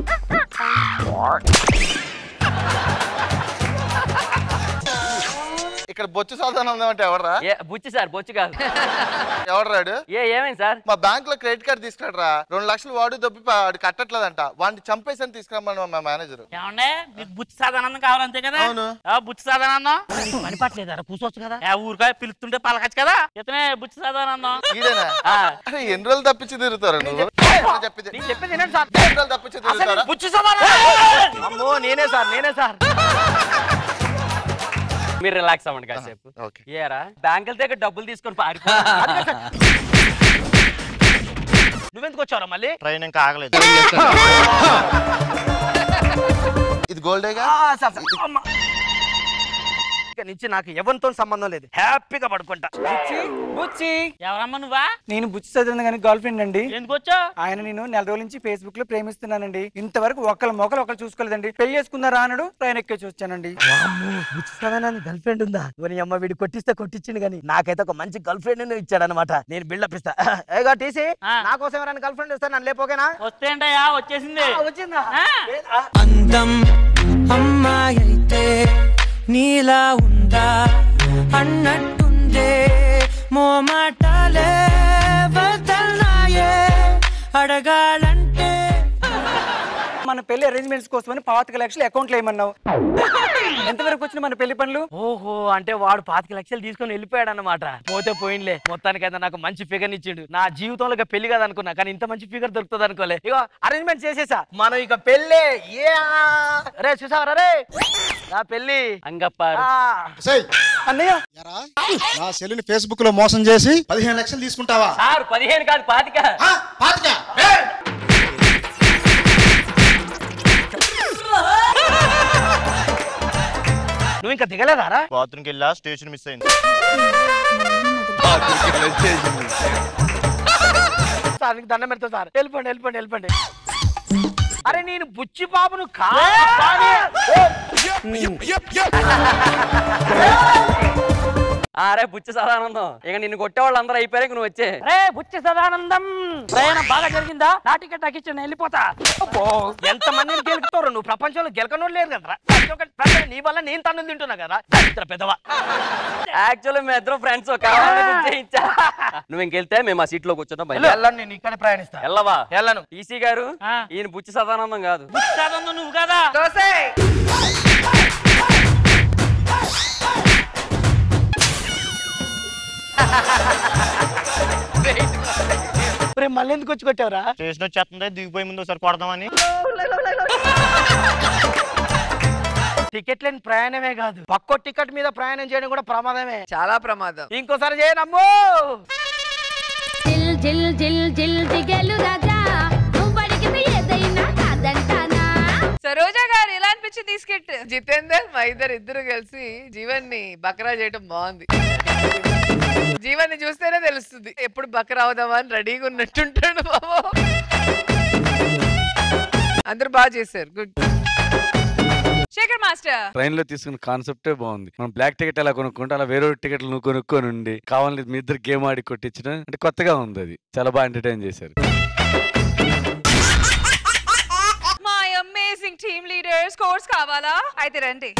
ఇక్కడ బొచ్చు సాధనం అంటే ఎవర్రా ఏ బుచ్చి సార్ బొచ్చు కాదు ఎవరు రాడు ఏ ఏమైంది సార్ మా బ్యాంక్ లో క్రెడిట్ కార్డు తీసుకురాడురా రెండు లక్షలు వాడు దొబ్బి పా- వాడు కట్టట్లేదంట వాడిని చంపేసని తీసుకురమ్మని మా మేనేజర్ ఏమండే మీకు బుచ్చి సాధారణం కావాలంతే కదా అవును. ఆ, బుచ్చి సాధారణం పని పట్టలేదా కూర్చోవచ్చు కదా ఆ ఊరికాయ పిలుస్తుంటే పలకచ్చు కదా ఇతనే బుచ్చి సాధారణం ఈడేనా అరే ఎన్ని రోజులు తప్పించి తిరుగుతారు నువ్వు చెప్పింది నేను చెప్పేది వినండి సార్ ఎన్ని రోజులు తప్పించి అసలు తిరుగుతారా బుచ్చు సదానందం అమ్మో నేనే సార్ నేనే సార్ మీరు రిలాక్స్ అవ్వండి కాసేపు ఏరా బ్యాంకుల దగ్గర డబ్బులు తీసుకొని పారిపో నువ్వెందుకు వచ్చావురా మళ్ళీ ట్రైన్ ఇంకా ఆగలేదు ఇది గోల్డేగా ఆ, సార్, సార్. అమ్మ. ఇక నుంచి నాకు ఎవరితో సంబంధం లేదు హ్యాపీగా పడుకుంటా బుచ్చి ఎవరమ్మా నువ్వా నేను బుచ్చి చదివిన కానీ గర్ల్ ఫ్రెండ్ అండి ఎందుకు వచ్చా ఆయన నేను నెల రోజుల నుంచి ఫేస్బుక్ లో ప్రేమిస్తున్నానండి ఇంతవరకు ఒకళ్ళ మొక్కలు ఒకళ్ళు చూసుకోలేదండి పెళ్లి చేసుకుందారా అన్నాడు ట్రైన్ ఎక్కేసి వచ్చానండి బుచ్చి సదానంద్ గర్ల్ ఫ్రెండ్ ఉందా ఓని అమ్మ వీడు కొట్టిస్తే కొట్టించింది కానీ నాకైతే ఒక మంచి గర్ల్ ఫ్రెండ్ ఇచ్చాడు అనమాట నేను బిల్డప్ ఇస్తా ఏగా టీసీ నా కోసం ఎవరైనా గర్ల్ ఫ్రెండ్ ఇస్తాను నన్ను లేపోకేనా వస్తేంటయ్యా వచ్చేసింది వచ్చిందా అందం అమ్మాయి అయితే నీలా ఉందా అన్నట్టుందే మోమాటాలే వదల్నాయే అడగాలంటే మన పెళ్లి అరేంజ్మెంట్స్ కోసమని పాతిక లక్షలు అకౌంట్లో ఏమన్నావు ఎంతవరకు వచ్చిన మన పెళ్లి పనులు ఓహో అంటే వాడు పాతిక లక్షలు తీసుకొని వెళ్ళిపోయాడు అన్నమాట పోతే పోయినలే మొత్తానికైతే నాకు మంచి ఫిగర్ ఇచ్చిండు నా జీవితంలో ఇక పెళ్లి కాదు అనుకున్నా కానీ ఇంత మంచి ఫిగర్ దొరుకుతుంది అనుకోలే ఇగో అరేంజ్మెంట్ చేసేసా మనం ఇక పెళ్ళే రే చూసావరా రే నా పెళ్లి అంగప్పారు అన్నయ్య నా సెల్లుని ఫేస్బుక్ లో మోసం చేసి పదిహేను లక్షలు తీసుకుంటావా సార్ పదిహేను కాదు పాతిక పాతిక నువ్వు ఇంకా దిగలేదారా బాత్రూమ్కి వెళ్ళా స్టేషన్ మిస్ అయింది సార్ నీకు దండం పెడతా సార్ వెళ్ళిపోండి వెళ్ళిపోండి వెళ్ళిపోండి అరే నేను బుచ్చి బాబును కా అరే బుచ్చి సదానందం ఇక నిన్ను కొట్టేవాళ్ళు అందరూ అయిపోయారు ఇక నువ్వు వచ్చే రే బుచ్చి సదానందం ప్రయాణం బాగా జరిగిందా నా టికెట్ నాకు ఇచ్చి నేను వెళ్ళిపోతా అబ్బో, ఎంత మందిని గెలుకుతారు నువ్వు ప్రపంచంలో గెలకనోడు లేదు కదరా ప్రతి ఒక్కటి- ప్రతి ఒక్కటి నీ వల్ల నేను తన్ను తింటున్నా కదా దరిద్ర పెదవా యాక్చువల్లీ మేము ఇద్దరు ఫ్రెండ్స్ కావాలని చేయించా నువ్వు ఇంకెళ్తే మేము ఆ సీట్ లో కూర్చున్నాం బయట వెళ్ళను నేను ఇక్కడ ప్రయాణిస్తా వెళ్ళవా వెళ్ళను టీసీ గారు ఈయన బుచ్చి సదానందం కాదు బుచ్చి సదానందం నువ్వు కదా రే మళ్ళీ ఎందుకు వచ్చి కొట్టావురా స్టేషన్ వచ్చేస్తుంది దిగిపోయి ముందు ఒకసారి కొడదామని టికెట్ లేని ప్రయాణమే కాదు పక్కో టికెట్ మీద ప్రయాణం చేయడం కూడా ప్రమాదమే చాలా ప్రమాదం ఇంకోసారి చేయనమ్మో జిల్ జిల్ జిల్ జిల్ దిగలు రాజా నువ్వు అడిగింది ఏదైనా కాదంటానా సరోజా గారు ఎలా అనిపించింది తీసుకెట్ జితేందర్ మా ఇద్దరు ఇద్దరు కలిసి జీవన్ ని బకరా చేయడం బాగుంది జీవన్ ని చూస్తేనే తెలుస్తుంది ఎప్పుడు బకరా అవుదామా అని రెడీగా ఉన్నట్టుంటాడు బాబు అందరూ బాగా చేశారు గుడ్ శేఖర్ మాస్టర్ ట్రైన్ లో తీసుకున్న కాన్సెప్టే బాగుంది మనం బ్లాక్ టికెట్ ఎలా కొనుక్కుంటే అలా వేరే టికెట్లు నువ్వు కొనుక్కొని ఉండి కావాలని మీ ఇద్దరు గేమ్ ఆడి కొట్టించడం అంటే కొత్తగా ఉంది అది చాలా బాగా ఎంటర్టైన్ చేశారు my amazing team leaders course కావాలా అయితే రండి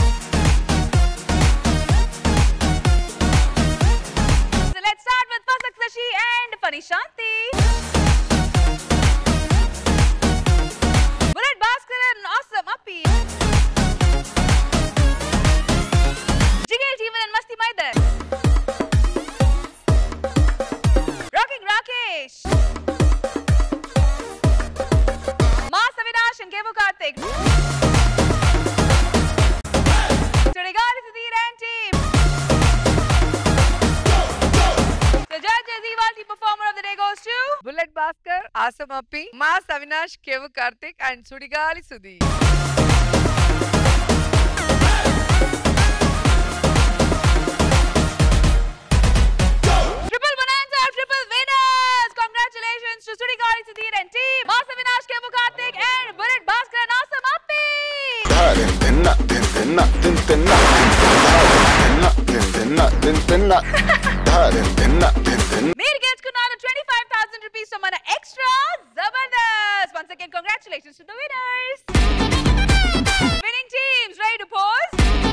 So let's start with Pasak Sashi and Funny Shanti. Bullet Bhaskar and Awesome Appi. Jigel Jeevan and Masti Maidan. Rocking Rakesh. Mass Avinash and Kevo Karthik. Sudigali Sudhir and team. So judges, Ivalti performer of the day goes to bullet Bhaskar ఆసమప్పి mass Avinash Kevvu Karthik and Sudigali Sudhee Triple Bonanza, triple winners! Congratulations to Sudigali Sudhir and team. Mass Avinash Kevo Karthik and Bullet Bhaskar and Awesome Appi. మీరు గెలుచుకున్నారు twenty five thousand rupees మన extra Jabardasth once again congratulations to the winners winning teams ready to pose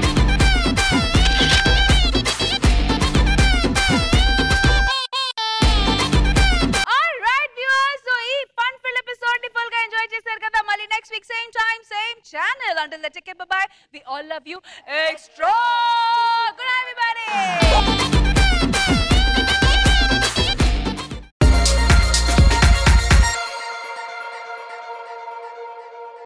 alright viewers so ఈ fun filled episode ని full గా enjoy చేశారు కదా మళ్ళీ next week same time same channel until that take bye bye we all love you extra good